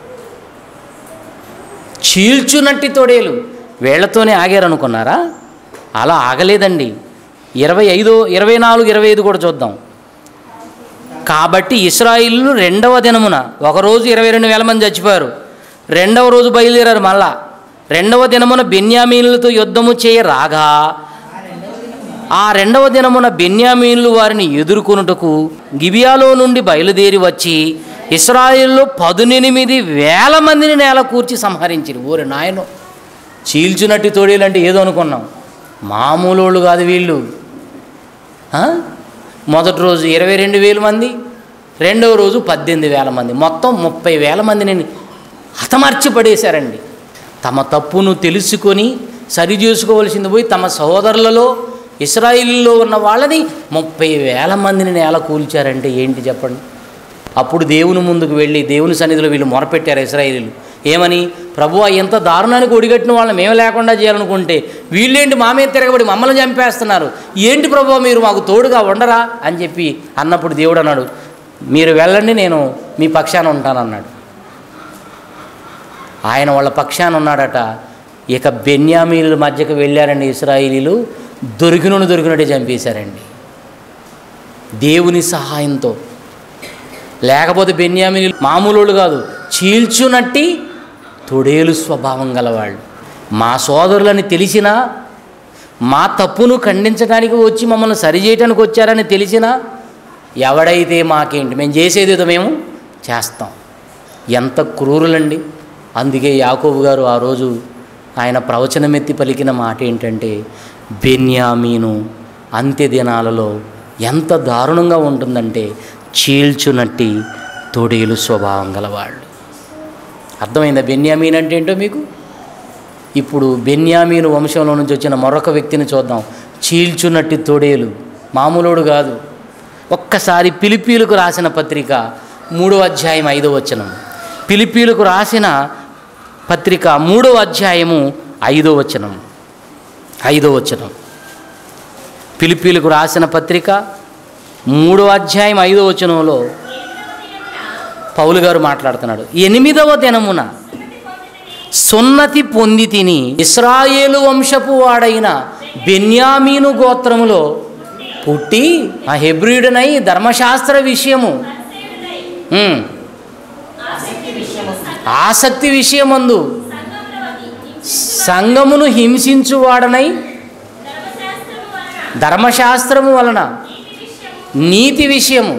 చీల్చునట్టి తొడేలు వీళ్లతోనే ఆగారనుకున్నారా అలా ఆగలేదండి ఇరవై ఐదో ఇరవై నాలుగు ఇరవై ఐదు కూడా చూద్దాం కాబట్టి ఇస్రాయిల్లు రెండవ దినమున ఒకరోజు ఇరవై రెండు వేల మంది చచ్చిపోయారు రెండవ రోజు బయలుదేరారు మళ్ళా రెండవ దినమున బెన్యామీనులతో యుద్ధము చేయ రాగా ఆ రెండవ దినమున బెన్యామీనులు వారిని ఎదుర్కొనుటకు గిబియాలో నుండి బయలుదేరి వచ్చి ఇస్రాయిల్లో పదునెనిమిది వేల మందిని నేల కూర్చి సంహరించారు ఊరి నాయను చీల్చునట్టు తోడేలంటే ఏదో అనుకున్నాం మామూలు వాళ్ళు కాదు వీళ్ళు ఆ? మొదటి రోజు ఇరవై రెండు వేల మంది రెండవ రోజు పద్దెనిమిది వేల మంది మొత్తం ముప్పై వేల మందిని హతమార్చి పడేశారండి తమ తప్పును తెలుసుకొని సరి చేసుకోవలసింది పోయి తమ సహోదరులలో ఇస్రాయిల్లో ఉన్న వాళ్ళని ముప్పై వేల మందిని నేల కూల్చారంటే ఏంటి చెప్పండి అప్పుడు దేవుని ముందుకు వెళ్ళి దేవుని సన్నిధిలో వీళ్ళు మొరపెట్టారు ఇస్రాయిలీలు ఏమని ప్రభు ఎంత దారుణానికి ఒడిగట్టిన వాళ్ళని మేము లేకుండా చేయాలనుకుంటే వీళ్ళేంటి మా మీద తిరగబడి మమ్మల్ని చంపేస్తున్నారు ఏంటి ప్రభు మీరు మాకు తోడుగా ఉండరా అని చెప్పి అన్నప్పుడు దేవుడు అన్నాడు మీరు వెళ్ళండి నేను మీ పక్షాన ఉంటానన్నాడు ఆయన వాళ్ళ పక్షాన ఉన్నాడట ఇక బెన్యామీల మధ్యకు వెళ్ళారండి ఇస్రాయిలీలు దొరికినను దొరికినట్టే చంపేశారండి దేవుని సహాయంతో లేకపోతే బెన్యామిని మామూలు వాళ్ళు కాదు చీల్చునట్టి తొడేలు స్వభావం గలవాళ్ళు మా సోదరులని తెలిసినా మా తప్పును ఖండించడానికి వచ్చి మమ్మల్ని సరిచేయటానికి వచ్చారని తెలిసినా ఎవడైతే మాకేంటి మేము చేసేది ఏదో మేము చేస్తాం ఎంత క్రూరులండి అందుకే యాకోబు గారు ఆ రోజు ఆయన ప్రవచనమెత్తి పలికిన మాట ఏంటంటే బెన్యామీను అంత్య దినాలలో ఎంత దారుణంగా ఉంటుందంటే చీల్చునట్టి తొడేలు స్వభావం గలవాళ్ళు అర్థమైందా బెన్యామీన్ అంటే ఏంటో మీకు ఇప్పుడు బెన్యామీను వంశంలో నుంచి వచ్చిన మరొక వ్యక్తిని చూద్దాం చీల్చునట్టి తొడేలు మామూలుడు కాదు ఒక్కసారి పిలిపీలకు రాసిన పత్రిక మూడో అధ్యాయం ఐదో వచనం పిలిపీలకు రాసిన పత్రిక మూడో అధ్యాయము ఐదో వచనం ఐదో వచనం పిలిపీలకు రాసిన పత్రిక మూడో అధ్యాయం ఐదో వచనంలో పౌలు గారు మాట్లాడుతున్నాడు ఎనిమిదవ దినమున సున్నతి పొంది తిని ఇస్రాయేలు వంశపు వాడైన బెన్యామీను గోత్రములో పుట్టి ఆ హెబ్రియుడనై ధర్మశాస్త్ర విషయము ఉమ్, ఆసక్తి విషయమందు సంఘమును హింసించువాడనై ధర్మశాస్త్రము వలన నీతి విషయము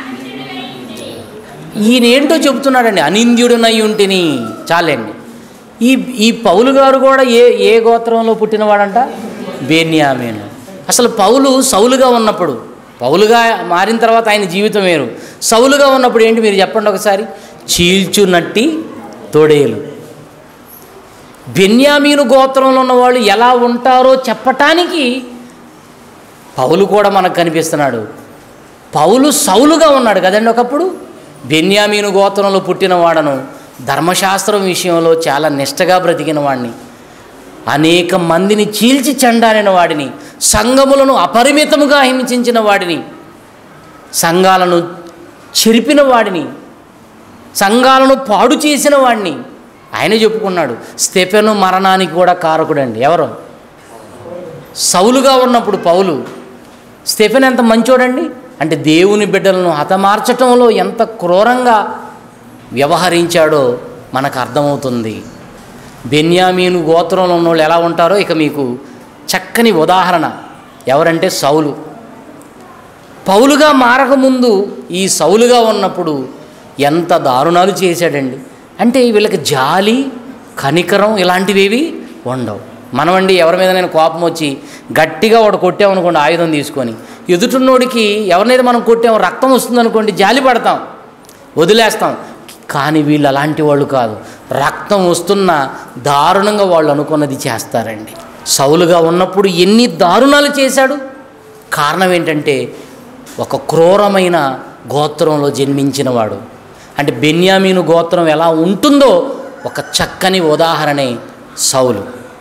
ఈయనేంటో చెబుతున్నాడండి అనింద్యుడునై ఉంటిని చాలండి ఈ ఈ పౌలు గారు కూడా ఏ ఏ గోత్రంలో పుట్టినవాడంట బేన్యామేను అసలు పౌలు సౌలుగా ఉన్నప్పుడు పౌలుగా మారిన తర్వాత ఆయన జీవితం వేరు సౌలుగా ఉన్నప్పుడు ఏంటి మీరు చెప్పండి ఒకసారి చీల్చునట్టి తొడేలు బెన్యామీను గోత్రంలో ఉన్న వాళ్ళు ఎలా ఉంటారో చెప్పటానికి పౌలు కూడా మనకు కనిపిస్తున్నాడు పౌలు సౌలుగా ఉన్నాడు కదండి ఒకప్పుడు బెన్యామీను గోత్రంలో పుట్టిన వాడను ధర్మశాస్త్రం విషయంలో చాలా నిష్టగా బ్రతికిన వాడిని అనేక మందిని చీల్చి చెండాలిన వాడిని సంఘములను అపరిమితముగా హింసించిన వాడిని సంఘాలను చెరిపిన వాడిని సంఘాలను పాడు చేసిన వాడిని ఆయన చెప్పుకున్నాడు స్టెఫెను మరణానికి కూడా కారకుడండి ఎవరు సౌలుగా ఉన్నప్పుడు పౌలు స్టెఫెన్ ఎంత మంచోడండి అంటే దేవుని బిడ్డలను హతమార్చటంలో ఎంత క్రూరంగా వ్యవహరించాడో మనకు అర్థమవుతుంది బెన్యామీను గోత్రంలో ఉన్న వాళ్ళు ఎలా ఉంటారో ఇక మీకు చక్కని ఉదాహరణ ఎవరంటే సౌలు పౌలుగా మారకముందు ఈ సౌలుగా ఉన్నప్పుడు ఎంత దారుణాలు చేశాడండి అంటే వీళ్ళకి జాలి కనికరం ఇలాంటివేవి ఉండవు మనమండి ఎవరి మీద నేను కోపం వచ్చి గట్టిగా వాడు కొట్టామనుకోండి ఆయుధం తీసుకొని ఎదుటిన్నోడికి ఎవరినైతే మనం కొట్టామో రక్తం వస్తుందనుకోండి జాలి పడతాం వదిలేస్తాం కానీ వీళ్ళు అలాంటి వాళ్ళు కాదు రక్తం వస్తున్నా దారుణంగా వాళ్ళు అనుకున్నది చేస్తారండి సౌలుగా ఉన్నప్పుడు ఎన్ని దారుణాలు చేశాడు కారణం ఏంటంటే ఒక క్రూరమైన గోత్రంలో జన్మించినవాడు అంటే బెన్యామీను గోత్రం ఎలా ఉంటుందో ఒక చక్కని ఉదాహరణే సౌలు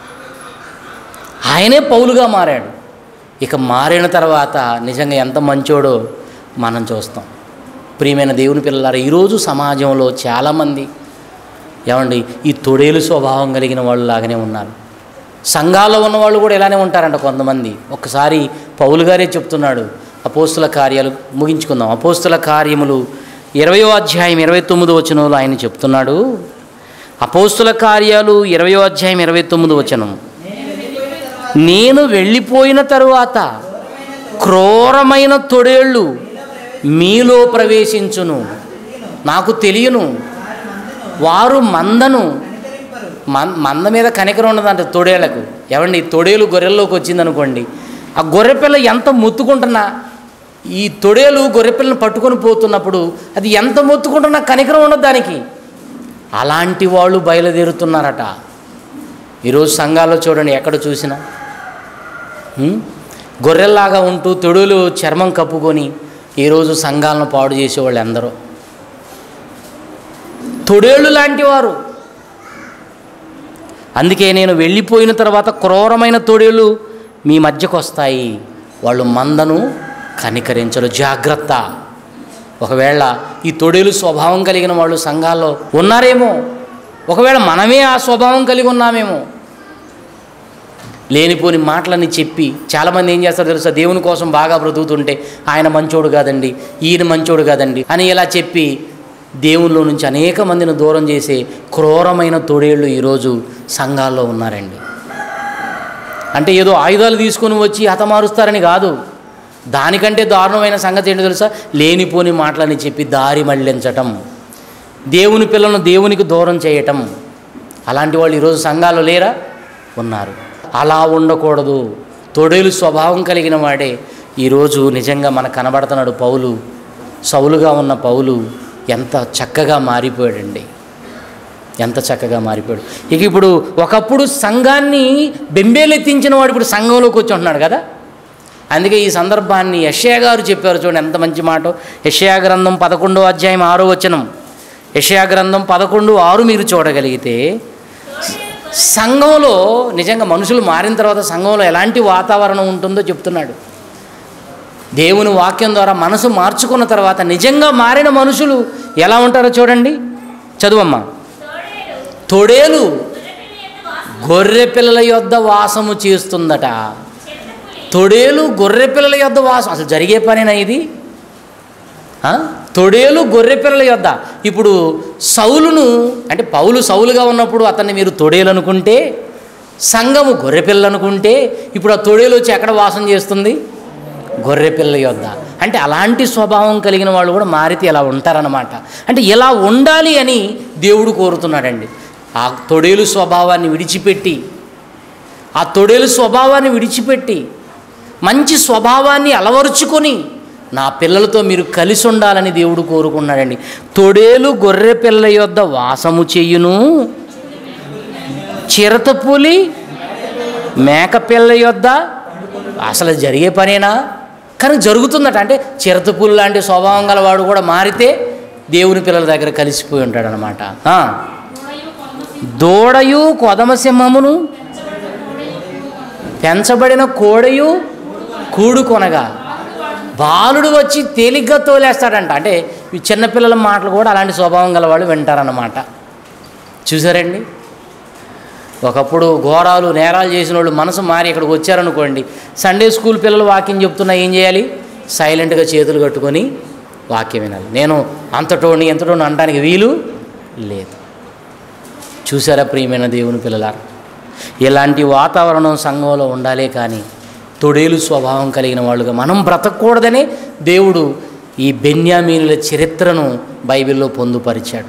ఆయనే పౌలుగా మారాడు ఇక మారిన తర్వాత నిజంగా ఎంత మంచోడో మనం చూస్తాం ప్రియమైన దేవుని పిల్లలారా ఈరోజు సమాజంలో చాలామంది ఏమండి ఈ తొడేలు స్వభావం కలిగిన వాళ్ళు లాగానే ఉన్నారు సంఘాల్లో ఉన్నవాళ్ళు కూడా ఇలానే ఉంటారంట కొంతమంది ఒక్కసారి పౌలు గారే చెప్తున్నాడు అపోస్తుల కార్యాలు ముగించుకుందాం అపోస్తుల కార్యములు ఇరవయో అధ్యాయం ఇరవై తొమ్మిదో వచనంలో ఆయన చెప్తున్నాడు అపోస్తుల కార్యాలు ఇరవయో అధ్యాయం ఇరవై తొమ్మిది వచనం నేను వెళ్ళిపోయిన తరువాత క్రూరమైన తొడేళ్ళు మీలో ప్రవేశించును నాకు తెలియను వారు మందను మన్ మంద మీద కనికరం ఉండదంట తొడేళ్లకు ఏమండి తొడేలు గొర్రెల్లోకి వచ్చిందనుకోండి ఆ గొర్రెపిల్ల ఎంత మొత్తుకుంటున్నా ఈ తొడేలు గొర్రెపిల్లని పట్టుకొని పోతున్నప్పుడు అది ఎంత మొత్తుకుంటున్నా కనికరం ఉండదు దానికి అలాంటి వాళ్ళు బయలుదేరుతున్నారట ఈరోజు సంఘాల్లో చూడండి ఎక్కడ చూసినా ఉం? గొర్రెల్లాగా ఉంటూ తొడులు చర్మం కప్పుకొని ఈరోజు సంఘాలను పాడు చేసేవాళ్ళు ఎందరో తొడేళ్ళు లాంటి వారు అందుకే నేను వెళ్ళిపోయిన తర్వాత క్రూరమైన తొడేళ్ళు మీ మధ్యకు వస్తాయి వాళ్ళు మందను కనికరించరు జాగ్రత్త ఒకవేళ ఈ తొడేలు స్వభావం కలిగిన వాళ్ళు సంఘాల్లో ఉన్నారేమో ఒకవేళ మనమే ఆ స్వభావం కలిగి ఉన్నామేమో లేనిపోని మాటలని చెప్పి చాలామంది ఏం చేస్తారు తెలుసా దేవుని కోసం బాగా బ్రతుకుతుంటే ఆయన మంచోడు కాదండి ఈయన మంచోడు కాదండి అని ఇలా చెప్పి దేవునిలో నుంచి అనేక మందిని దూరం చేసే క్రూరమైన తొడేళ్ళు ఈరోజు సంఘాల్లో ఉన్నారండి అంటే ఏదో ఆయుధాలు తీసుకొని వచ్చి హతమారుస్తారని కాదు దానికంటే దారుణమైన సంగతి ఏంటో తెలుసా లేనిపోని మాటలని చెప్పి దారి మళ్లించటం దేవుని పిల్లలను దేవునికి దూరం చేయటం అలాంటి వాళ్ళు ఈరోజు సంఘాలు లేరా ఉన్నారు అలా ఉండకూడదు తొడేలు స్వభావం కలిగిన వాడే ఈరోజు నిజంగా మనకు కనబడుతున్నాడు పౌలు సౌలుగా ఉన్న పౌలు ఎంత చక్కగా మారిపోయాడండి ఎంత చక్కగా మారిపోయాడు ఇక ఇప్పుడు ఒకప్పుడు సంఘాన్ని బెంబేలెత్తించిన వాడు ఇప్పుడు సంఘంలోకి వచ్చి ఉంటున్నాడు కదా అందుకే ఈ సందర్భాన్ని యషయా గారు చెప్పారు చూడండి ఎంత మంచి మాట యషయా గ్రంథం పదకొండో అధ్యాయం ఆరో వచనం యషయా గ్రంథం పదకొండు ఆరు మీరు చూడగలిగితే సంఘంలో నిజంగా మనుషులు మారిన తర్వాత సంఘంలో ఎలాంటి వాతావరణం ఉంటుందో చెప్తున్నాడు దేవుని వాక్యం ద్వారా మనసు మార్చుకున్న తర్వాత నిజంగా మారిన మనుషులు ఎలా ఉంటారో చూడండి చదువమ్మా తొడేలు గొర్రె పిల్లల యొద్ద వాసము చేస్తుందట తొడేలు గొర్రె పిల్లల యొద్ద వాసం అసలు జరిగే పనేనా ఇది ఆ? తొడేలు గొర్రె పిల్లల యొద్ద ఇప్పుడు సౌలును అంటే పౌలు సౌలుగా ఉన్నప్పుడు అతన్ని మీరు తొడేలు అనుకుంటే సంఘము గొర్రె పిల్లలు అనుకుంటే ఇప్పుడు ఆ తొడేలు వచ్చి ఎక్కడ వాసం చేస్తుంది గొర్రె పిల్లల యొద్ద అంటే అలాంటి స్వభావం కలిగిన వాళ్ళు కూడా మారితే ఇలా ఉంటారన్నమాట అంటే ఇలా ఉండాలి అని దేవుడు కోరుతున్నాడండి ఆ తొడేలు స్వభావాన్ని విడిచిపెట్టి ఆ తొడేలు స్వభావాన్ని విడిచిపెట్టి మంచి స్వభావాన్ని అలవరుచుకొని నా పిల్లలతో మీరు కలిసి ఉండాలని దేవుడు కోరుకున్నాడండి తొడేలు గొర్రె పిల్ల యొద్ద వాసము చెయ్యును చిరతపులి మేక పిల్ల యొద్ద అసలు జరిగే పనేనా కానీ జరుగుతుందట అంటే చిరతపులి లాంటి స్వభావం గలవాడు కూడా మారితే దేవుని పిల్లల దగ్గర కలిసిపోయి ఉంటాడనమాట ఆ. దూడయు కొదమ సింహమును పెంచబడిన కోడయు కూడుకొనగా బాలుడు వచ్చి తేలిగ్గా తోలేస్తాడంట అంటే ఈ చిన్నపిల్లల మాటలు కూడా అలాంటి స్వభావం గల వాళ్ళు వింటారన్నమాట చూసారండి ఒకప్పుడు ఘోరాలు నేరాలు చేసిన వాళ్ళు మనసు మారి ఇక్కడికి వచ్చారనుకోండి సండే స్కూల్ పిల్లలు వాక్యం చెప్తున్నా ఏం చేయాలి సైలెంట్గా చేతులు కట్టుకొని వాక్యం వినాలి నేను అంతటోని ఎంతటోని అనడానికి వీలు లేదు చూసారా ప్రియమైన దేవుని పిల్లలారా ఇలాంటి వాతావరణం సంఘంలో ఉండాలే కానీ తొడేలు స్వభావం కలిగిన వాళ్ళుగా మనం బ్రతకూడదనే దేవుడు ఈ బెన్యామీనుల చరిత్రను బైబిల్లో పొందుపరిచాడు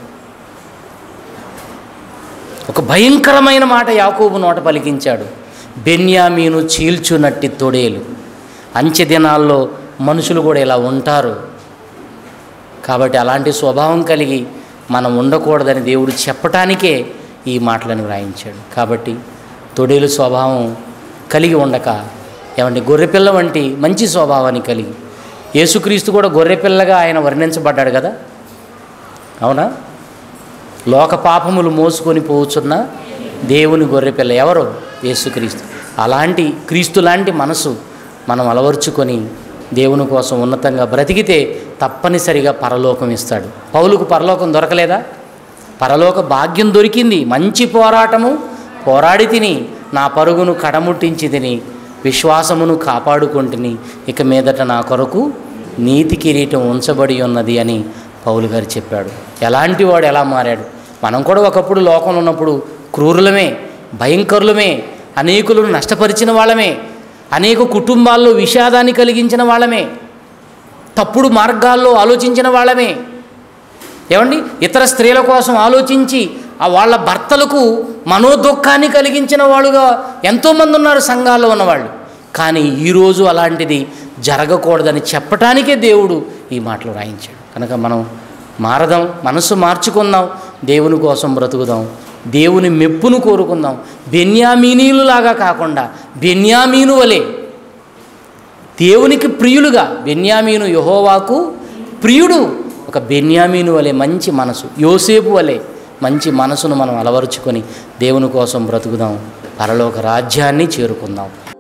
ఒక భయంకరమైన మాట యాకోబు నోట పలికించాడు బెన్యామీను చీల్చునట్టి తొడేలు అంచె దినాల్లో మనుషులు కూడా ఇలా ఉంటారు కాబట్టి అలాంటి స్వభావం కలిగి మనం ఉండకూడదని దేవుడు చెప్పటానికే ఈ మాటలను వ్రాయించాడు కాబట్టి తొడేలు స్వభావం కలిగి ఉండక ఏమంటే గొర్రెపిల్ల వంటి మంచి స్వభావాన్ని కలిగి యేసుక్రీస్తు కూడా గొర్రెపిల్లగా ఆయన వర్ణించబడ్డాడు కదా అవునా లోక పాపములు మోసుకొని పోవచ్చున్న దేవుని గొర్రెపిల్ల ఎవరు యేసుక్రీస్తు అలాంటి క్రీస్తు లాంటి మనసు మనం అలవర్చుకొని దేవుని కోసం ఉన్నతంగా బ్రతికితే తప్పనిసరిగా పరలోకం ఇస్తాడు పౌలుకు పరలోకం దొరకలేదా పరలోక భాగ్యం దొరికింది మంచి పోరాటము పోరాడి తిని నా పరుగును కడముట్టించి తిని విశ్వాసమును కాపాడుకుంటుని ఇక మీదట నా కొరకు నీతి కిరీటం ఉంచబడి ఉన్నది అని పౌలు గారు చెప్పాడు ఎలాంటి వాడు ఎలా మారాడు మనం కూడా ఒకప్పుడు లోకంలో ఉన్నప్పుడు క్రూరులమే భయంకరులమే అనేకులను నష్టపరిచిన వాళ్ళమే అనేక కుటుంబాల్లో విషాదాన్ని కలిగించిన వాళ్ళమే తప్పుడు మార్గాల్లో ఆలోచించిన వాళ్ళమే ఏమండి ఇతర స్త్రీల కోసం ఆలోచించి ఆ వాళ్ళ భర్తలకు మనోదుఖాన్ని కలిగించిన వాళ్ళుగా ఎంతోమంది ఉన్నారు సంఘాల్లో ఉన్నవాళ్ళు కానీ ఈరోజు అలాంటిది జరగకూడదని చెప్పటానికే దేవుడు ఈ మాటలు రాయించాడు కనుక మనం మారదాం మనసు మార్చుకుందాం దేవుని కోసం బ్రతుకుదాం దేవుని మెప్పును కోరుకుందాం బెన్యామీనీలులాగా కాకుండా బెన్యామీను వలె దేవునికి ప్రియులుగా బెన్యామీను యహోవాకు ప్రియుడు ఒక బెన్యామీను వలె మంచి మనసు యోసేపు వలె మంచి మనసును మనం అలవరుచుకొని దేవుని కోసం బ్రతుకుదాం పరలోక రాజ్యాన్ని చేరుకుందాం